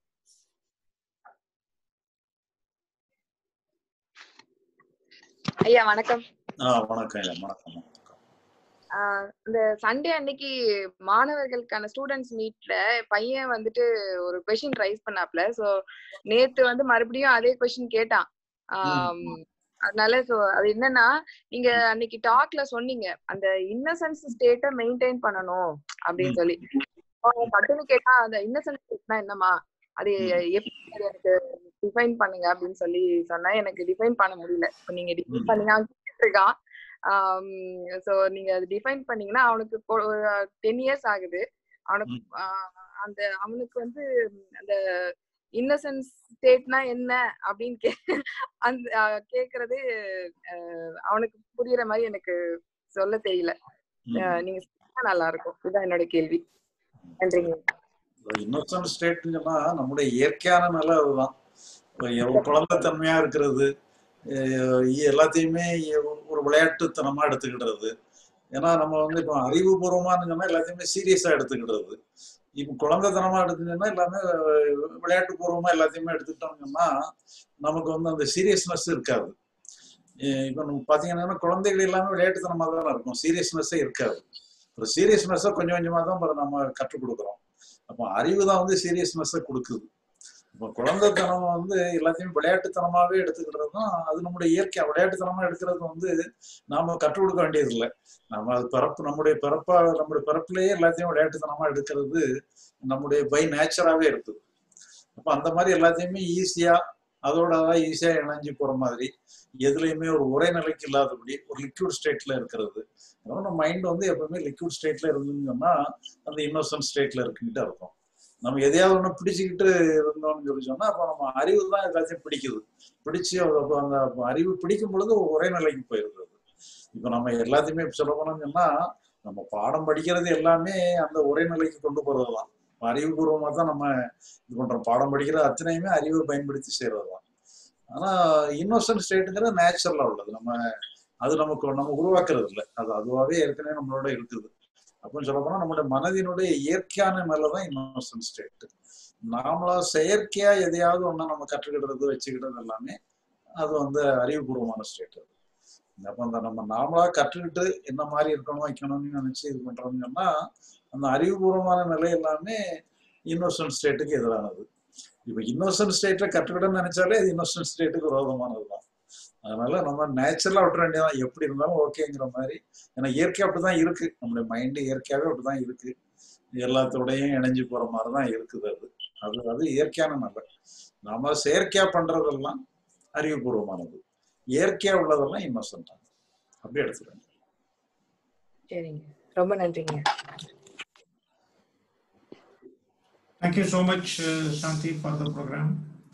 ஐயா வணக்கம் ஆஹ் வணக்கம் ஐயா வணக்கம் ஆஹ் இந்த சண்டே அன்னைக்கு மாணவர்களுக்கான ஸ்டூடெண்ட்ஸ் மீட்ல பையன் வந்துட்டு ஒரு கொஷின் ரைஸ் பண்ணாப்ல சோ நேத்து வந்து மறுபடியும் அதே கொஷின் கேட்டான் ஆம், அதனால சோ அது என்னன்னா நீங்க அன்னைக்கு டாக்ல சொன்னீங்க அந்த இன்னசென்ஸ் ஸ்டேட்டை மெயின்டைன் பண்ணணும் அப்படின்னு சொல்லி அவன் பட்டுன்னு கேட்டா அந்த இன்னசென்ஸ் ஸ்டேட்னா என்னமா அது எப்படி அது எனக்கு டிஃபைன் பண்ணுங்க அப்படின்னு சொல்லி சொன்னா எனக்கு டிஃபைன் பண்ண முடியல இப்ப நீங்க டிஃபைன் பண்ணீங்க கேட்டிருக்கான் சோ நீங்க அது டிஃபைன் பண்ணீங்கன்னா அவனுக்கு டென் இயர்ஸ் ஆகுது அவனுக்கு ஆஹ் அந்த அவனுக்கு வந்து அந்த இன்னசென்ஸ் ஸ்டேட்னா என்ன அப்படின்னு கே அந்த அஹ், கேக்குறது அஹ், அவனுக்கு புரியுற மாதிரி எனக்கு சொல்ல தெரியல அஹ், நீங்க சொன்னா நல்லா இருக்கும் இதுதான் என்னோட கேள்வி நன்றிங்க இன்னொசன்ட் ஸ்டேட்னு சொன்னா நம்முடைய இயற்கையான நிலை அதுதான் இப்ப ஒரு குழந்தைத்தன்மையா இருக்கிறது அஹ் எல்லாத்தையுமே ஒரு விளையாட்டுத்தனமா எடுத்துக்கிடுறது ஏன்னா நம்ம வந்து இப்போ அறிவுபூர்வமானு சொன்னா எல்லாத்தையுமே சீரியஸா எடுத்துக்கிடுறது இப்போ குழந்தைத்தனமா எடுத்துட்டோம்னா எல்லாமே விளையாட்டு பூர்வமா எல்லாத்தையுமே எடுத்துக்கிட்டோம்னு சொன்னா நமக்கு வந்து அந்த சீரியஸ்னஸ் இருக்காது அஹ் இப்போ நம்ம பாத்தீங்கன்னா குழந்தைகள் எல்லாமே விளையாட்டுத்தனமா தான் இருக்கும் சீரியஸ்னஸே இருக்காது ஒரு சீரியஸ்னஸை கொஞ்சம் கொஞ்சமா தான் பாரு நம்ம கற்றுக் கொடுக்குறோம் அப்போ அறிவு தான் வந்து சீரியஸ்னஸை கொடுக்குது இப்போ குழந்தைத்தனம் வந்து எல்லாத்தையும் விளையாட்டுத்தனமாவே எடுத்துக்கிட்டது தான் அது நம்முடைய இயற்கை விளையாட்டுத்தனமா எடுக்கிறது வந்து நாம கற்றுக் கொடுக்க வேண்டியது இல்லை நம்ம அது பிறப்பு நம்முடைய பிறப்பா நம்முடைய பிறப்புலயே எல்லாத்தையும் விளையாட்டுத்தனமா எடுக்கிறது நம்முடைய பை நேச்சராகவே இருக்குது அப்போ அந்த மாதிரி எல்லாத்தையுமே ஈஸியா அதோட அதான் ஈஸியா இணைஞ்சு போற மாதிரி எதுலையுமே ஒரு ஒரே நிலைக்கு இல்லாதபடி ஒரு லிக்விட் ஸ்டேட்ல இருக்கிறது அதனால நம்ம மைண்ட் வந்து எப்பவுமே லிக்விட் ஸ்டேட்ல இருந்துன்னு சொன்னா அந்த இன்னோசன்ட் ஸ்டேட்ல இருக்குன்ட்டு அர்த்தம் நம்ம எதையாவது ஒண்ணு பிடிச்சுக்கிட்டு இருந்தோம்னு சொல்லி சொன்னா அப்போ நம்ம அறிவு தான் எல்லாத்தையும் பிடிக்குது பிடிச்சு அது அப்போ அந்த அறிவு பிடிக்கும் பொழுது ஒரே நிலைக்கு போயிருது இப்போ நம்ம எல்லாத்தையுமே சொல்ல போனோம்னு சொன்னா நம்ம பாடம் படிக்கிறது எல்லாமே அந்த ஒரே நிலைக்கு கொண்டு போறது தான் அறிவுபூர்வமா தான் நம்ம இது பண்றோம் பாடம் படிக்கிறது அத்தனையுமே அறிவை பயன்படுத்தி செய்யறது தான் ஆனா இன்னோசன்ட் ஸ்டேட்டுங்கிறது நேச்சுரலா உள்ளது நம்ம அது நமக்கு நம்ம உருவாக்குறது இல்லை அது அதுவாகவே ஏற்கனவே நம்மளோட இருக்குது அப்படின்னு சொல்ல போனா நம்மளுடைய மனதினுடைய இயற்கையான மேலதான் இன்னோசன்ட் ஸ்டேட் நாமளா செயற்கையா எதையாவது ஒண்ணு நம்ம கற்றுக்கிடுறது வச்சுக்கிட்டது எல்லாமே அது வந்து அறிவுபூர்வமான ஸ்டேட் அது அப்ப அந்த நம்ம நாமளா கற்றுக்கிட்டு என்ன மாதிரி இருக்கணும் வைக்கணும்னு நினைச்சு இது பண்றோம்னு சொன்னா அந்த அறிவுபூர்வமான நிலை எல்லாமே இன்னோசன்ட் ஸ்டேட்டுக்கு எதிரானது இப்ப இன்னோசன்ட் ஸ்டேட்டை கற்றுக்கிடணும்னு நினைச்சாலே அது இன்னோசன்ட் ஸ்டேட்டுக்கு விரோதமானது தான் அதனால நம்ம நேச்சுரலா விட்டுற வேண்டியதான் எப்படி இருந்தாலும் ஓகேங்கிற மாதிரி ஏன்னா இயற்கை அப்படிதான் இருக்கு நம்மளுடைய மைண்டு இயற்கையாவே அப்படிதான் இருக்கு எல்லாத்தோடையும் இணைஞ்சு போற மாதிரி தான் இருக்குது அது அது அது இயற்கையான நல்ல நாம செயற்கையா பண்றதெல்லாம் அறிவுபூர்வமானது இயற்கையா உள்ளதெல்லாம் இன்னோசன்ட் அப்படி எடுத்துக்கிறேன் சரிங்க ரொம்ப நன்றிங்க Thank you so much, uh, Shanti, for the program.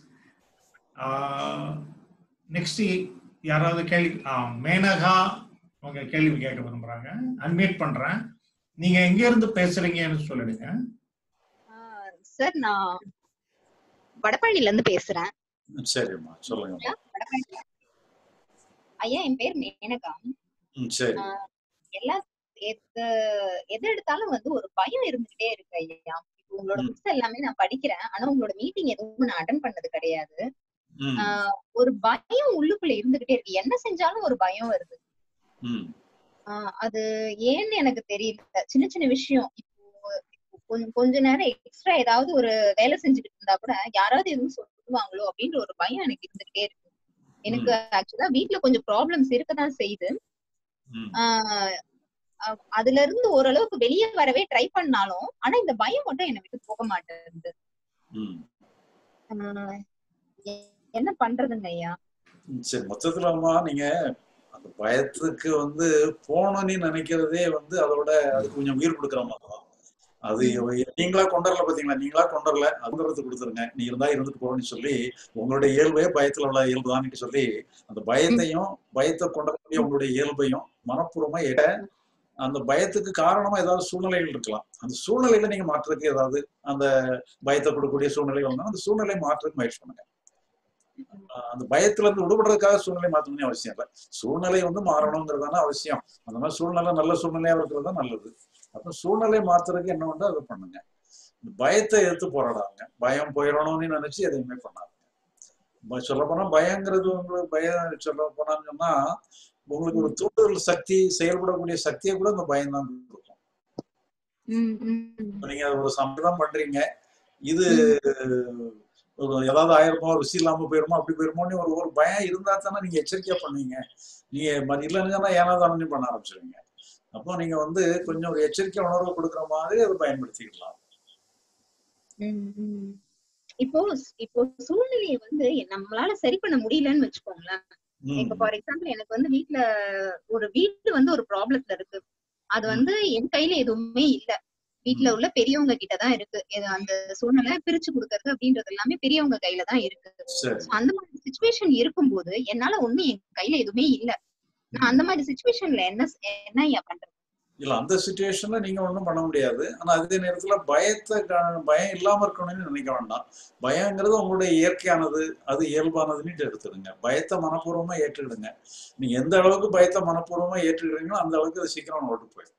Uh, next, யாராவது கேள்வி ஆ, மேனகா அவங்க கேள்வி கேட்க விரும்புறாங்க அன்மியூட் பண்றேன் நீங்க எங்க இருந்து பேசுறீங்கன்னு சொல்லிடுங்க சார் நான் வடபழனில இருந்து பேசுறேன் சரிம்மா சொல்லுங்க ஐயா, வடபழனி. ஐயா என் பேர் மேனகா ம் சரி ஆஹ் எல்லா எது எது எடுத்தாலும் வந்து ஒரு பயம் இருந்துகிட்டே இருக்கு ஐயா இப்போ உங்களோட புக்ஸ் எல்லாமே நான் படிக்கிறேன் ஆனா உங்களோட மீட்டிங் எதுவும் நான் அட்டன் பண்ணது கிடையாது ம் ஆஹ் ஒரு பயம் உள்ளுக்குள்ள இருந்துகிட்டே இருக்கு என்ன செஞ்சாலும் ஒரு பயம் வருது ம் ஆஹ் அது ஏன்னு எனக்கு தெரியல சின்ன சின்ன விஷயம் இப்போ இப்போ கொஞ்ச- கொஞ்ச நேரம் எக்ஸ்ட்ரா ஏதாவது ஒரு வேலை செஞ்சுக்கிட்டு இருந்தா கூட யாராவது எதுவும் சொல்லுவாங்களோ அப்படின்ற ஒரு பயம் எனக்கு இருந்துகிட்டே இருக்கு எனக்கு ஆக்சுவலா வீட்ல கொஞ்சம் ப்ராப்ளம்ஸ் இருக்கதான் செய்யுது ம் ஆஹ் அ- அதுல இருந்து ஓரளவுக்கு வெளியே வரவே ட்ரை பண்ணாலும் ஆனா இந்த பயம் மட்டும் என்னை விட்டு போக மாட்டேங்குது ம் ஆஹ் எ- என்ன பண்றதுங்க ஐயா ம், சரி மொத்தத்துல அம்மா நீங்க அந்த பயத்துக்கு வந்து போகணும்னு நினைக்கிறதே வந்து அதோட அதுக்கு கொஞ்சம் உயிர் கொடுக்குற மாதிரி தான் அது நீங்களா கொண்டரல பாத்தீங்களா நீங்களா கொண்டரல அதுங்கிறது கொடுத்துருங்க நீ இருந்தா இருந்துட்டு போறோம்னு சொல்லி உங்களுடைய இயல்பே பயத்துல உள்ள இயல்பு தான் சொல்லி அந்த பயத்தையும் பயத்தை கொண்டக்கூடிய உங்களுடைய இயல்பையும் மனப்பூர்வமா எட அந்த பயத்துக்கு காரணமா ஏதாவது சூழ்நிலைகள் இருக்கலாம் அந்த சூழ்நிலையில நீங்க மாற்றுறதுக்கு ஏதாவது அந்த பயத்தை கொடுக்கக்கூடிய சூழ்நிலைகள் வந்தா அந்த சூழ்நிலை மாற்றுறதுக்கு முயற்சி பண்ணுங்க ஆஹ் அந்த பயத்துல இருந்து விடுபடுறதுக்காக சூழ்நிலை மாற்றணும்னு அவசியம் இல்லை சூழ்நிலை வந்து மாறணுங்கிறதான அவசியம் அந்த மாதிரி சூழ்நிலை நல்ல சூழ்நிலையா இருக்கிறது தான் நல்லது அப்ப சூழ்நிலை மாத்துறதுக்கு என்ன உண்டோ அதை பண்ணுங்க இந்த பயத்தை எடுத்து போராடாங்க பயம் போயிடணும்னு நினைச்சு எதையுமே பண்ணாதுங்க சொல்ல போனா பயங்கிறது உங்களுக்கு பயம் சொல்ல போனான்னு சொன்னா உங்களுக்கு ஒரு தூண்டுதல் சக்தி செயல்படக்கூடிய சக்தியை கூட இந்த பயம் தான் கொடுக்கும் இப்ப நீங்க ஒரு சம்மதம் பண்றீங்க இது ஒரு ஏதாவது ஆயிருமோ ருசி இல்லாம போயிருமோ அப்படி போயிருமோன்னு ஒரு ஒரு பயம் இருந்தா தானே நீங்க எச்சரிக்கையா பண்ணுவீங்க நீங்க ம- இல்லைன்னு சொன்னா ஏனாதானே பண்ண ஆரம்பிச்சிருவீங்க அப்போ நீங்க வந்து கொஞ்சம் ஒரு எச்சரிக்கை உணர்வு கொடுக்குற மாதிரி அதை பயன்படுத்திக்கலாம் உம் உம். இப்போ இப்போ சூழ்நிலையை வந்து நம்மளால சரி பண்ண முடியலன்னு வச்சுக்கோங்களேன் இப்ப ஃபார் எக்ஸாம்பிள் எனக்கு வந்து வீட்ல ஒரு வீடு வந்து ஒரு ப்ராப்ளத்துல இருக்கு அது வந்து என் கையில எதுவுமே இல்ல வீட்ல உள்ள பெரியவங்க கிட்ட தான் இருக்கு இது அந்த சூழ்நிலை பிரிச்சு கொடுக்கறது அப்படின்றது எல்லாமே பெரியவங்க கையில தான் இருக்கு சரி So, அந்த மாதிரி சுச்சுவேஷன் இருக்கும்போது என்னால ஒண்ணு என் கையில எதுவுமே இல்ல நான் அந்த மாதிரி சுச்சுவேஷன்ல என்ன என்ன ஐயா பண்றது இல்ல அந்த சுச்சுவேஷன்ல நீங்க ஒண்ணும் பண்ண முடியாது ஆனா அதே நேரத்துல பயத்தை கா- பயம் இல்லாம இருக்கணும்னு நினைக்க வேண்டாம் பயங்கிறது உங்களுடைய இயற்கையானது அது இயல்பானதுன்னு எடுத்துடுங்க பயத்தை மனப்பூர்வமா ஏற்றுக்கிடுங்க நீங்க எந்த அளவுக்கு பயத்தை மனப்பூர்வமா ஏற்றுக்கிறீங்களோ அந்த அளவுக்கு அது சீக்கிரம் ஓட்டு போயிடும்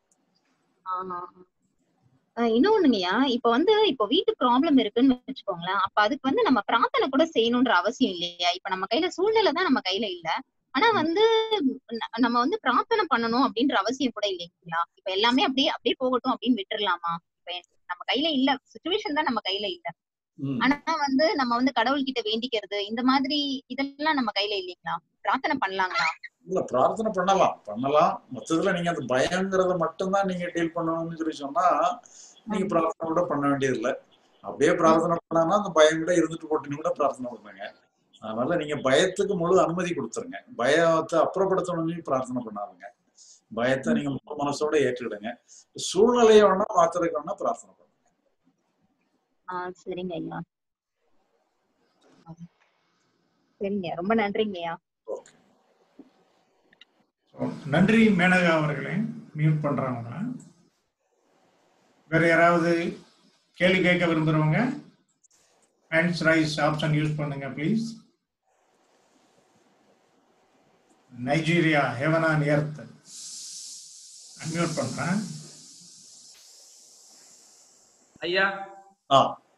ஆஹ் இன்னொன்னுங்கய்யா இப்ப வந்து இப்ப வீட்டு ப்ராப்ளம் இருக்குன்னு வச்சுக்கோங்களேன் அப்ப அதுக்கு வந்து நம்ம பிரார்த்தனை கூட செய்யணும்ன்ற அவசியம் இல்லையா இப்ப நம்ம கையில சூழ்நிலை தான் நம்ம கையில இல்ல ஆனா வந்து ந- நம்ம வந்து பிரார்த்தனை பண்ணணும் அப்படின்ற அவசியம் கூட இல்லைங்களா இப்ப எல்லாமே அப்படியே அப்படியே போகட்டும் அப்படின்னு விட்டுறலாமா இப்ப என்- நம்ம கையில இல்ல சுச்சுவேஷன் தான் நம்ம கையில இல்ல ம். ஆனா வந்து நம்ம வந்து கடவுள் கிட்ட வேண்டிக்கிறது இந்த மாதிரி இதெல்லாம் நம்ம கையில இல்லைங்களா பிரார்த்தனை பண்ணலாங்களா இல்ல பிரார்த்தனை பண்ணலாம் பண்ணலாம் மொத்தத்துல நீங்க அந்த பயங்கிறத மட்டும்தான் நீங்க டீல் பண்ணணும்னு சொல்லி சொன்னா நீங்க பிரார்த்தனை கூட பண்ண வேண்டியதில்லை அப்படியே பிரார்த்தனை பண்ணாங்கன்னா அந்த பயம் கூட இருந்துட்டு போட்டுன்னு கூட பிரார்த்தனை பண்ணுங்க அதனால நீங்க பயத்துக்கு முழு அனுமதி கொடுத்துருங்க பயத்தை அப்புறப்படுத்தணும்னு பிரார்த்தனை பண்ணாதுங்க பயத்தை நீங்க முழு மனசோட ஏற்றுக்கிடுங்க சூழ்நிலையை வேணா மாத்துறதுக்கு வேணா பிரார்த்தனை பண்ணுங்க ஆஹ் சரிங்க ஐயா சரிங்க ரொம்ப நன்றிங்கய்யா நன்றி மேனகா அவர்களே மியூட் பண்றாங்க வேற யாராவது கேள்வி கேட்க விரும்புறவங்க ஹேண்ட்ஸ் ரைஸ் ஆப்ஷன் யூஸ் பண்ணுங்க please Nigeria heaven on earth unmute பண்றேன் ஐயா ஆ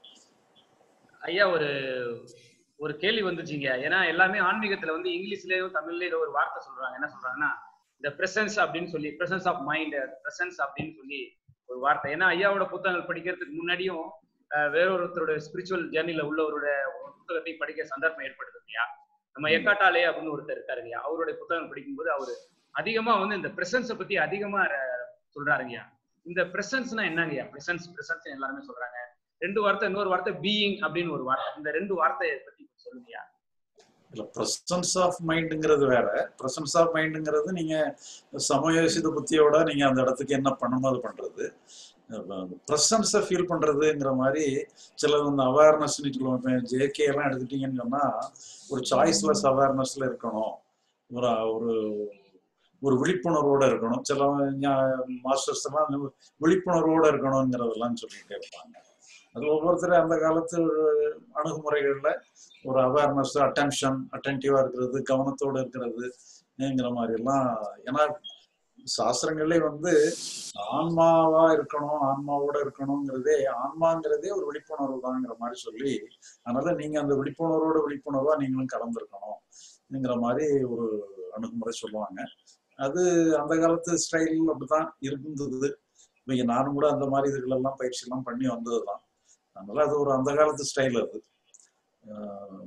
ஐயா ஒரு ஒரு கேள்வி வந்துச்சுங்க ஏன்னா எல்லாமே ஆன்மீகத்துல வந்து இங்கிலீஷ்லயும் தமிழ்லயும் ஒரு வார்த்தை சொல்றாங்க என்ன சொல்றாங்கன்னா இந்த பிரசன்ஸ் அப்படின்னு சொல்லி பிரசன்ஸ் ஆஃப் மைண்ட் பிரசன்ஸ் அப்படின்னு சொல்லி ஒரு வார்த்தை ஏன்னா ஐயாவோட புத்தகங்கள் படிக்கிறதுக்கு முன்னாடியும் அஹ், வேற ஒருத்தரோட ஸ்பிரிச்சுவல் ஜேர்னில உள்ளவரோட ஒரு புத்தகத்தை படிக்க சந்தர்ப்பம் ஏற்படுது இல்லையா நம்ம எக்காட்டாலே அப்படின்னு ஒருத்தர் இருக்காரு இல்லையா அவருடைய புத்தகம் படிக்கும்போது அவரு அதிகமா வந்து இந்த பிரசன்ஸை பத்தி அதிகமா ர- சொல்றாருங்கய்யா இந்த பிரசன்ஸ்னா என்னங்கய்யா பிரசன்ஸ் பிரசன்ஸ் எல்லாருமே சொல்றாங்க ரெண்டு வார்த்தை இன்னொரு வார்த்தை பீயிங் அப்படின்னு ஒரு வார்த்தை இந்த ரெண்டு வார்த்தையை பத்தி கொஞ்சம் சொல்லுங்கய்யா இல்ல பிரசன்ஸ் ஆஃப் மைண்டுங்கிறது வேற பிரசன்ஸ் ஆஃப் மைண்டுங்கிறது நீங்க சமயோசித புத்தியோட நீங்க அந்த இடத்துக்கு என்ன பண்ணணுமோ அது பண்றது பிரசன்ஸை ஃபீல் பண்றதுங்கிற மாதிரி சிலர் வந்து அவேர்னஸ் சொல்லுவாங்க ஜேகே எல்லாம் எடுத்துட்டீங்கன்னு சொன்னா ஒரு சாய்ஸ்லெஸ் அவேர்னஸ்ல இருக்கணும் ஒரு ஒரு ஒரு விழிப்புணர்வோட இருக்கணும் சில மாஸ்டர்ஸ் எல்லாம் அந்த விழிப்புணர்வோட இருக்கணுங்கிறதெல்லாம் சொல்லிட்டே இருப்பாங்க அது ஒவ்வொருத்தரும் அந்த காலத்து ஒரு அணுகுமுறைகள்ல ஒரு அவேர்னஸ் அட்டென்ஷன் அட்டென்டிவா இருக்கிறது கவனத்தோட இருக்கிறதுங்கிற மாதிரி எல்லாம் ஏன்னா சாஸ்திரங்களே வந்து ஆன்மாவா இருக்கணும் ஆன்மாவோட இருக்கணுங்கிறதே ஆன்மாங்கிறதே ஒரு விழிப்புணர்வு தாங்கிற மாதிரி சொல்லி அதனால நீங்க அந்த விழிப்புணர்வோட விழிப்புணர்வா நீங்களும் கலந்துருக்கணும்ங்கிற மாதிரி ஒரு அணுகுமுறை சொல்லுவாங்க அது அந்த காலத்து ஸ்டைல் அப்படிதான் இருந்தது இவங்க நானும் கூட அந்த மாதிரி இதுகள் எல்லாம் பயிற்சி எல்லாம் பண்ணி வந்ததுதான் அதனால அது ஒரு அந்த காலத்து ஸ்டைல் அது ஆஹ்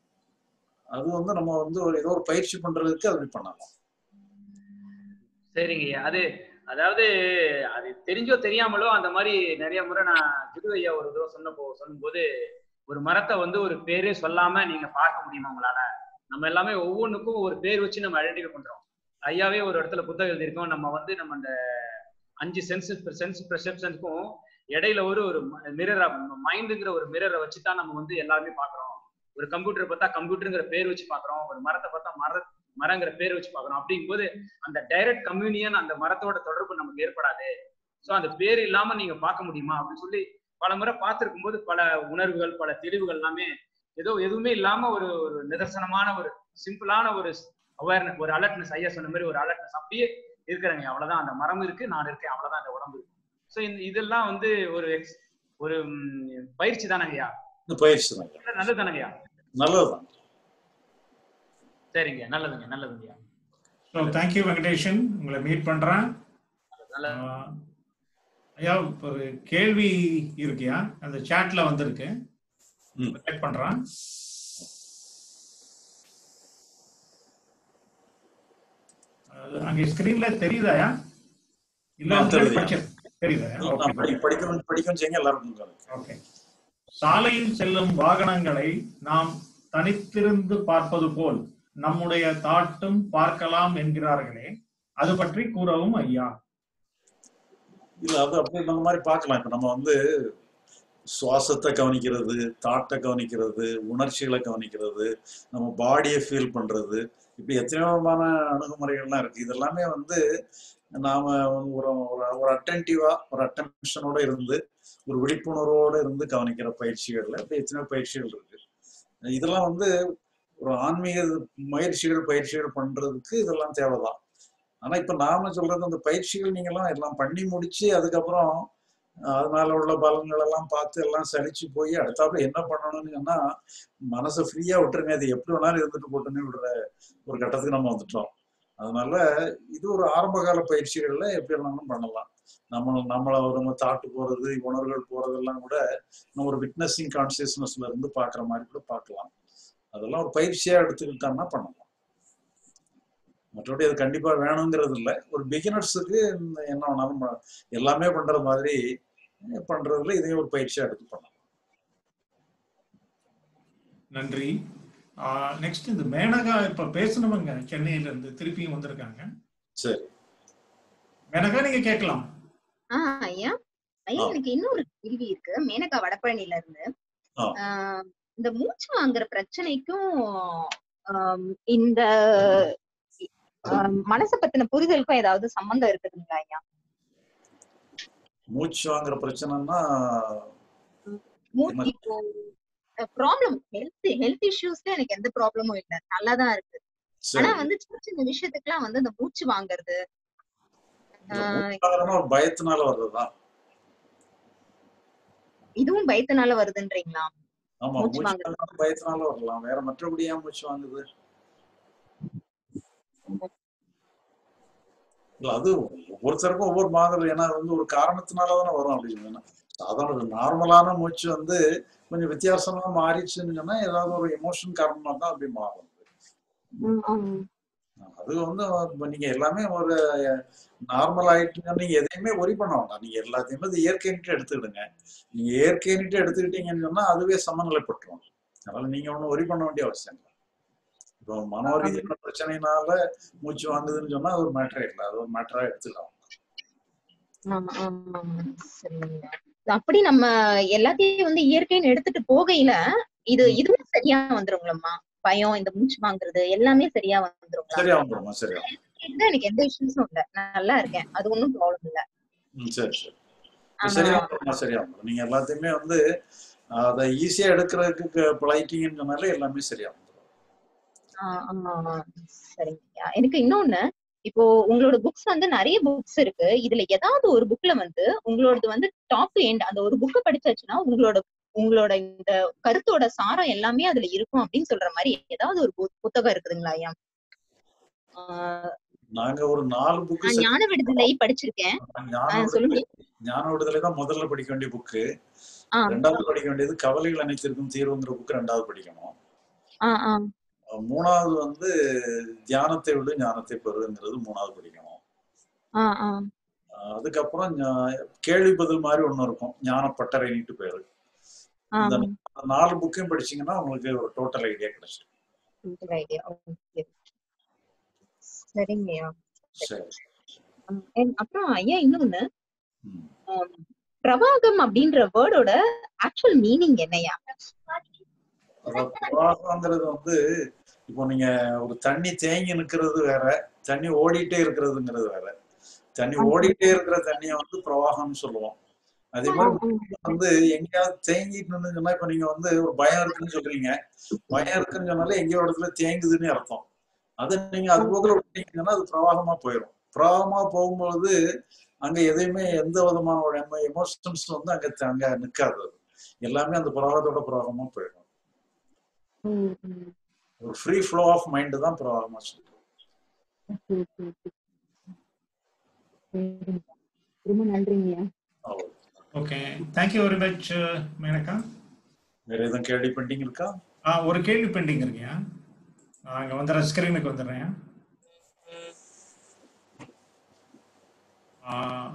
அது வந்து நம்ம வந்து ஒரு ஏதோ ஒரு பயிற்சி பண்றதுக்கு அப்படி பண்ணலாம் சரிங்கய்யா அது அதாவது அது தெரிஞ்சோ தெரியாமலோ அந்த மாதிரி நிறைய முறை நான் ஜிது ஐயா ஒரு தடவை சொன்னப்போ சொல்லும்போது ஒரு மரத்தை வந்து ஒரு பேரே சொல்லாம நீங்க பார்க்க முடியுமா உங்களால நம்ம எல்லாமே ஒவ்வொன்றுக்கும் ஒரு பேர் வச்சு நம்ம ஐடென்டிஃபை பண்றோம் ஐயாவே ஒரு இடத்துல புத்தகம் எழுதியிருக்கோம் நம்ம வந்து நம்ம அந்த அஞ்சு சென்ஸ் சென்ஸ் பெர்செப்ஷனுக்கும் இடையில ஒரு ஒரு மிரர் மைண்டுங்கிற ஒரு மிரரை வச்சு தான் நம்ம வந்து எல்லாருமே பாக்குறோம் ஒரு கம்ப்யூட்டர் பார்த்தா கம்ப்யூட்டருங்கிற பேர் வச்சு பாக்குறோம் ஒரு மரத்தை பார்த்தா மர மரங்கிற பேர் வச்சு பாக்குறோம் அப்படிங்கும்போது அந்த டைரக்ட் கம்யூனியன் அந்த மரத்தோட தொடர்பு நமக்கு ஏற்படாது ஸோ அந்த பேர் இல்லாம நீங்க பார்க்க முடியுமா அப்படின்னு சொல்லி பல முறை பார்த்திருக்கும் போது பல உணர்வுகள் பல தெளிவுகள் எல்லாமே ஏதோ எதுவுமே இல்லாம ஒரு ஒரு நிதர்சனமான ஒரு சிம்பிளான ஒரு அவேர்னஸ் ஒரு அலர்ட்னஸ் ஐயா சொன்ன மாதிரி ஒரு அலர்ட்னஸ் அப்படியே இருக்கிறாங்க அவ்வளவுதான் அந்த மரம் இருக்கு நான் இருக்கேன் அவ்வளவுதான் அந்த உடம்பு இருக்கு ஸோ இதெல்லாம் வந்து ஒரு ex- ஒரு ம், பயிற்சி தானங்கய்யா இந்த பயிற்சி தான் நல்லது தானங்கய்யா நல்லதுதான் சரிங்க நல்லதுங்க நல்லதுங்கய்யா ஸோ தேங்க்யூ வெங்கடேஷன் உங்களை மீட் பண்றேன் நல்ல ஆஹ் ஐயா ஒரு கேள்வி இருக்கியா அந்த சாட்ல வந்திருக்கு செக் பண்றேன் அது அங்க ஸ்கிரீன்ல தெரியுதாயா இல்ல ஆ, தெரியுது. படிச்ச- தெரியுதாயா நான் ஓகே படி- படிக்கணும் படிக்கணும் செய்யுங்க எல்லாருக்கும் சொல்லுங்க. ஓகே சாலையில் செல்லும் வாகனங்களை நாம் தனித்திருந்து பார்ப்பது போல் நம்முடைய தாட்டும் பார்க்கலாம் என்கிறார்களே அது பற்றி கூறவும் ஐயா இல்ல அது அப்படி இந்த மாதிரி பார்க்கலாம் இப்ப நம்ம வந்து சுவாசத்தை கவனிக்கிறது தாட்டை கவனிக்கிறது உணர்ச்சிகளை கவனிக்கிறது நம்ம பாடியை ஃபீல் பண்றது இப்படி எத்தனையோ விதமான அணுகுமுறைகள்லாம் இருக்கு இதெல்லாமே வந்து நாம ஒரு ஒரு- ஒரு அட்டன்டிவா ஒரு அட்டென்ஷனோட இருந்து ஒரு விழிப்புணர்வோட இருந்து கவனிக்கிற பயிற்சிகள்ல இப்படி எத்தனையோ பயிற்சிகள் இருக்கு இதெல்லாம் வந்து ஒரு ஆன்மீக முயற்சிகள் பயிற்சிகள் பண்றதுக்கு இதெல்லாம் தேவைதான் ஆனா இப்ப நாம சொல்றது அந்த பயிற்சிகள் நீங்க எல்லாம் எல்லாம் பண்ணி முடிச்சு அதுக்கப்புறம் அஹ், அதனால உள்ள பலன்கள் எல்லாம் பார்த்து எல்லாம் சலிச்சு போய் அடுத்தாப்புல என்ன பண்ணணும்னு சொன்னா மனசை ஃப்ரீயா விட்டுருங்க அது எப்படி வேணாலும் இருந்துட்டு போட்டுன்னு விடுற ஒரு கட்டத்துக்கு நம்ம வந்துட்டோம் அதனால இது ஒரு ஆரம்ப கால பயிற்சிகள்ல எப்படி வேணாலும் பண்ணலாம் நம்ம நம்மள ஒரு நம்ம தாட்டு போறது உணர்வுகள் போறதெல்லாம் கூட நம்ம ஒரு விட்னஸிங் கான்சியஸ்னஸ்ல இருந்து பாக்குற மாதிரி கூட பார்க்கலாம் அதெல்லாம் ஒரு பயிற்சியா எடுத்துக்கிட்டோம்னா பண்ணலாம் மற்றபடி அது கண்டிப்பா வேணுங்கிறது இல்லை ஒரு பிகினர்ஸுக்கு என்ன வேணாலும் ப- எல்லாமே பண்ற மாதிரி பண்றதுல இதையும் ஒரு பயிற்சியா எடுத்து பண்ணலாம் நன்றி நெக்ஸ்ட் இந்த மேனகா இப்ப பேசணுமங்க சென்னையில இருந்து திருப்பியும் வந்திருக்காங்க சரி மேனகா நீங்க கேட்கலாம் ஆ ஐயா ஐயா ஆ. எனக்கு இன்னொரு கேள்வி இருக்கு மேனகா வடபழனில இருந்து ஆ. ஆஹ் இந்த மூச்சு வாங்குற பிரச்சனைக்கும் ஆம், இந்த ஆம், மனசை பத்தின புரிதலுக்கும் ஏதாவது சம்பந்தம் இருக்குதுங்களா ஐயா மூச்சு வாங்குற பிரச்சனைன்னா மூ- என்ன இப்போ ப்ராப்ளம் ஹெல்த் ஹெல்த் இஷ்யூஸ்ல எனக்கு எந்த ப்ராப்ளமும் இல்ல நல்லாதான் இருக்கு ஆனா சரி வந்து சின்ன சின்ன விஷயத்துக்குலாம் வந்து இந்த மூச்சு வாங்குறது இல்ல ஆஹ் மூச்சு வாங்குறதுன்னா ஒரு பயத்தினால வர்றதுதான் இதுவும் பயத்தினால வருதுன்றீங்களா ஆமா மூச்சு மூச்சு வாங்குறது வாங்குறது பயத்தினால வரலாம் வேற மற்றபடி ஏன் மூச்சு வாங்குது இல்ல அது ஒவ்வொருத்தருக்கும் ஒவ்வொரு மாதிரி ஏன்னா அது வந்து ஒரு காரணத்தினால தானே வரும் அப்படின்னு சாதாரண நார்மலான மூச்சு வந்து கொஞ்சம் வித்தியாசமா மாறிச்சுன்னு சொன்னா ஏதாவது ஒரு எமோஷன் காரணமா தான் அப்படி மாறும் ம், ம். அது வந்து இப்ப நீங்க எல்லாமே ஒரு நார்மல் ஆயிட்டுன்னா நீங்க எதையுமே ஒரி பண்ண வேண்டாம் நீங்க எல்லாத்தையுமே அது இயற்கைன்ட்டு எடுத்துக்கிடுங்க நீங்க இயற்கைன்ட்டு எடுத்துக்கிட்டீங்கன்னு சொன்னா அதுவே சமநிலைப்பட்டுரும் அதனால நீங்க ஒன்றும் ஒரி பண்ண வேண்டிய அவசியம் இல்லை இப்போ மனோரீதியான பிரச்சனைனால மூச்சு வாங்குதுன்னு சொன்னா அது ஒரு மேட்டரே இல்லை அது ஒரு மேட்டரா எடுத்துக்கலாம் ஆமா, ஆமா, ஆமா. சரிங்க. அப்படி நம்ம எல்லாத்தையும் வந்து இயற்கைன்னு எடுத்துட்டு போகையில இது இதுவும் சரியா வந்துருங்களம்மா பயம் இந்த மூச்சு வாங்குறது எல்லாமே சரியா வந்துருங்களா சரியா வந்துருமா சரியா இதுதான் எனக்கு எந்த இஷ்யூஸும் இல்ல நான் நல்லா இருக்கேன் அது ஒண்ணும் ப்ராப்ளம் இல்ல ம் சரி சரி ஆனா சரியா வந்துருமா சரியா வந்துரும் நீங்க எல்லாத்தையுமே வந்து அதை ஈஸியா எடுக்கிறதுக்கு பழகிட்டீங்கன்னு சொன்னாலே எல்லாமே சரியா வந்துரும் ஆஹ் ஆமா சரிங்கய்யா எனக்கு இன்னொன்னு இப்போ உங்களோட புக்ஸ் வந்து நிறைய புக்ஸ் இருக்கு இதுல ஏதாவது ஒரு புக்ல வந்து உங்களோடது வந்து டாப் டு எண்ட் அந்த ஒரு புக்கை படிச்சாச்சுன்னா உங்களோட உங்களோட இந்த கருத்தோட சாரம் எல்லாமே அதுல இருக்கும் அப்படின்னு சொல்ற மாதிரி ஏதாவது ஒரு பு- புத்தகம் இருக்குதுங்களா ஐயா ஆஹ் நாங்க ஒரு நாலு நான் புக்கு ஞான விடுதலை படிச்சிருக்கேன் ஞான ஆஹ் சொல்லுங்க விடுதலை ஞான விடுதலை தான் முதல்ல படிக்க வேண்டிய புக்கு ஆஹ் ரெண்டாவது படிக்க வேண்டியது கவலைகள் அனைத்திற்கும் தீர்வுங்கிற புக்கு ரெண்டாவது படிக்கணும் ஆஹ் ஆஹ் அஹ் மூணாவது வந்து தியானத்தை விட ஞானத்தை பெறுங்கிறது மூணாவது படிக்கணும் ஆஹ் ஆஹ் அஹ் அதுக்கப்புறம் ஞா- கேள்வி பதில் மாதிரி ஒண்ணு இருக்கும் ஞான பட்டறைன்ட்டு பேரு இந்த ஆஹ் நா- நாலு புக்கையும் படிச்சீங்கன்னா உங்களுக்கு ஒரு டோட்டல் ஐடியா கிடைச்சிடும் good idea. Okay. சரிங்கய்யா சரி ஆஹ் and அப்புறம் ஐயா இன்னொன்னு ம். ஆம், பிரவாகம் அப்படின்ற வேர்டோட ஆக்சுவல் மீனிங் என்னையா அதாவது பிரவாகங்கிறது வந்து இப்போ நீங்க ஒரு தண்ணி தேங்கி நிக்கிறது வேற தண்ணி ஓடிட்டே இருக்கிறதுங்கிறது வேற தண்ணி ஓடிட்டே இருக்கிற தண்ணியை வந்து பிரவாகம்னு சொல்லுவோம் அதே மாதிரி வந்து எங்கேயாவது தேங்கிட்டு நின்னுங்கன்னா இப்ப நீங்க வந்து ஒரு பயம் இருக்குன்னு சொல்றீங்க பயம் இருக்குன்னு சொன்னாலே எங்கேயோ ஒரு இடத்துல தேங்குதுன்னு அர்த்தம் அதை நீங்க அது போக்குல விட்டீங்கன்னா அது பிரவாகமா போயிடும் பிரவாகமா போகும்போது அங்க எதையுமே எந்த விதமான ஒரு எமோஷன்ஸ் வந்து அங்க த- அங்க நிக்காது அது எல்லாமே அந்த பிரவாகத்தோட பிரவாகமா போயிடும் ஒரு ஃப்ரீ ஃப்ளோ ஆஃப் மைண்ட் தான் பிரவாகமா சொல்றோம் ரொம்ப நன்றிங்கய்யா அவ்வளவு. Okay thank you very much Menaka வேற எதுவும் கேள்வி பெண்டிங் இருக்கா ஆ ஒரு கேள்வி பெண்டிங் இருக்குயா அங்க வந்துடுறேன் ஸ்கிரீனுக்கு வந்துடுறேன் ஆ,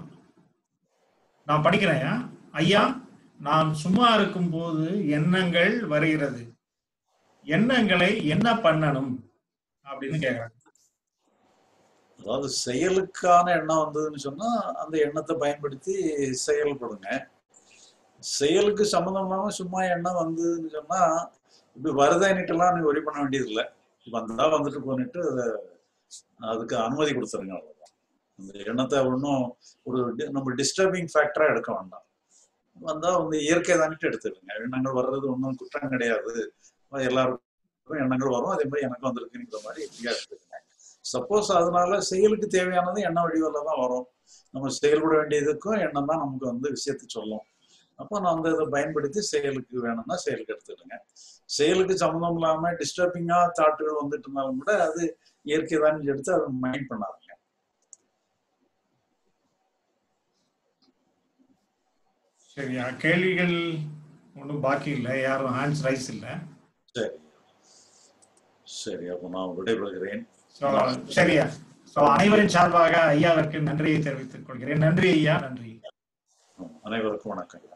நான் படிக்கிறேன் ஐயா நான் சும்மா இருக்கும்போது எண்ணங்கள் வருகிறது எண்ணங்களை என்ன பண்ணணும் அப்படின்னு கேக்குறாங்க அதாவது செயலுக்கான எண்ணம் வந்ததுன்னு சொன்னா அந்த எண்ணத்தை பயன்படுத்தி செயல்படுங்க செயலுக்கு சம்மந்தம் இல்லாம சும்மா எண்ணம் வந்ததுன்னு சொன்னா இப்படி வருதேன்னுட்டுலாம் நீ ஒரி பண்ண வேண்டியது இல்லை வந்தா வந்துட்டு போனிட்டு அதை அதுக்கு அனுமதி கொடுத்துருங்க அவ்வளவுதான் அந்த எண்ணத்தை ஒன்றும் ஒரு di- நம்ம டிஸ்டர்பிங் ஃபேக்டரா எடுக்க வேண்டாம் வந்தா வந்து இயற்கை தானிட்டு எடுத்துடுங்க எண்ணங்கள் வர்றது ஒன்றும் குற்றம் கிடையாது எல்லாருக்கும் எண்ணங்கள் வரும் அதே மாதிரி எனக்கு வந்திருக்குங்கிற மாதிரி ஃப்ரீயா எடுத்துக்கங்க சப்போஸ் அதனால செயலுக்கு தேவையானது எண்ண வடிவில் தான் வரும் நம்ம செயல்பட வேண்டியதுக்கும் எண்ணம் தான் நமக்கு வந்து விஷயத்தை சொல்லும் அப்போ நான் அந்த இதை பயன்படுத்தி செயலுக்கு வேணும்னா செயலுக்கு எடுத்துடுங்க செயலுக்கு சம்மந்தம் இல்லாம டிஸ்டர்பிங்கா தாட்டுகள் வந்துட்டு இருந்தாலும் கூட அது இயற்கை தான் எடுத்து அதை மைண்ட் பண்ணாதுங்க சரியா கேள்விகள் ஒன்றும் பாக்கி இல்லை யாரும் ஹேண்ட்ஸ் ரைஸ் இல்லை சரி சரி அப்போ நான் விடைபெறுகிறேன் ஸோ சரியா ஸோ அனைவரின் சார்பாக ஐயாவிற்கு நன்றியை தெரிவித்துக் கொள்கிறேன் நன்றி ஐயா நன்றி அனைவருக்கும் வணக்கம்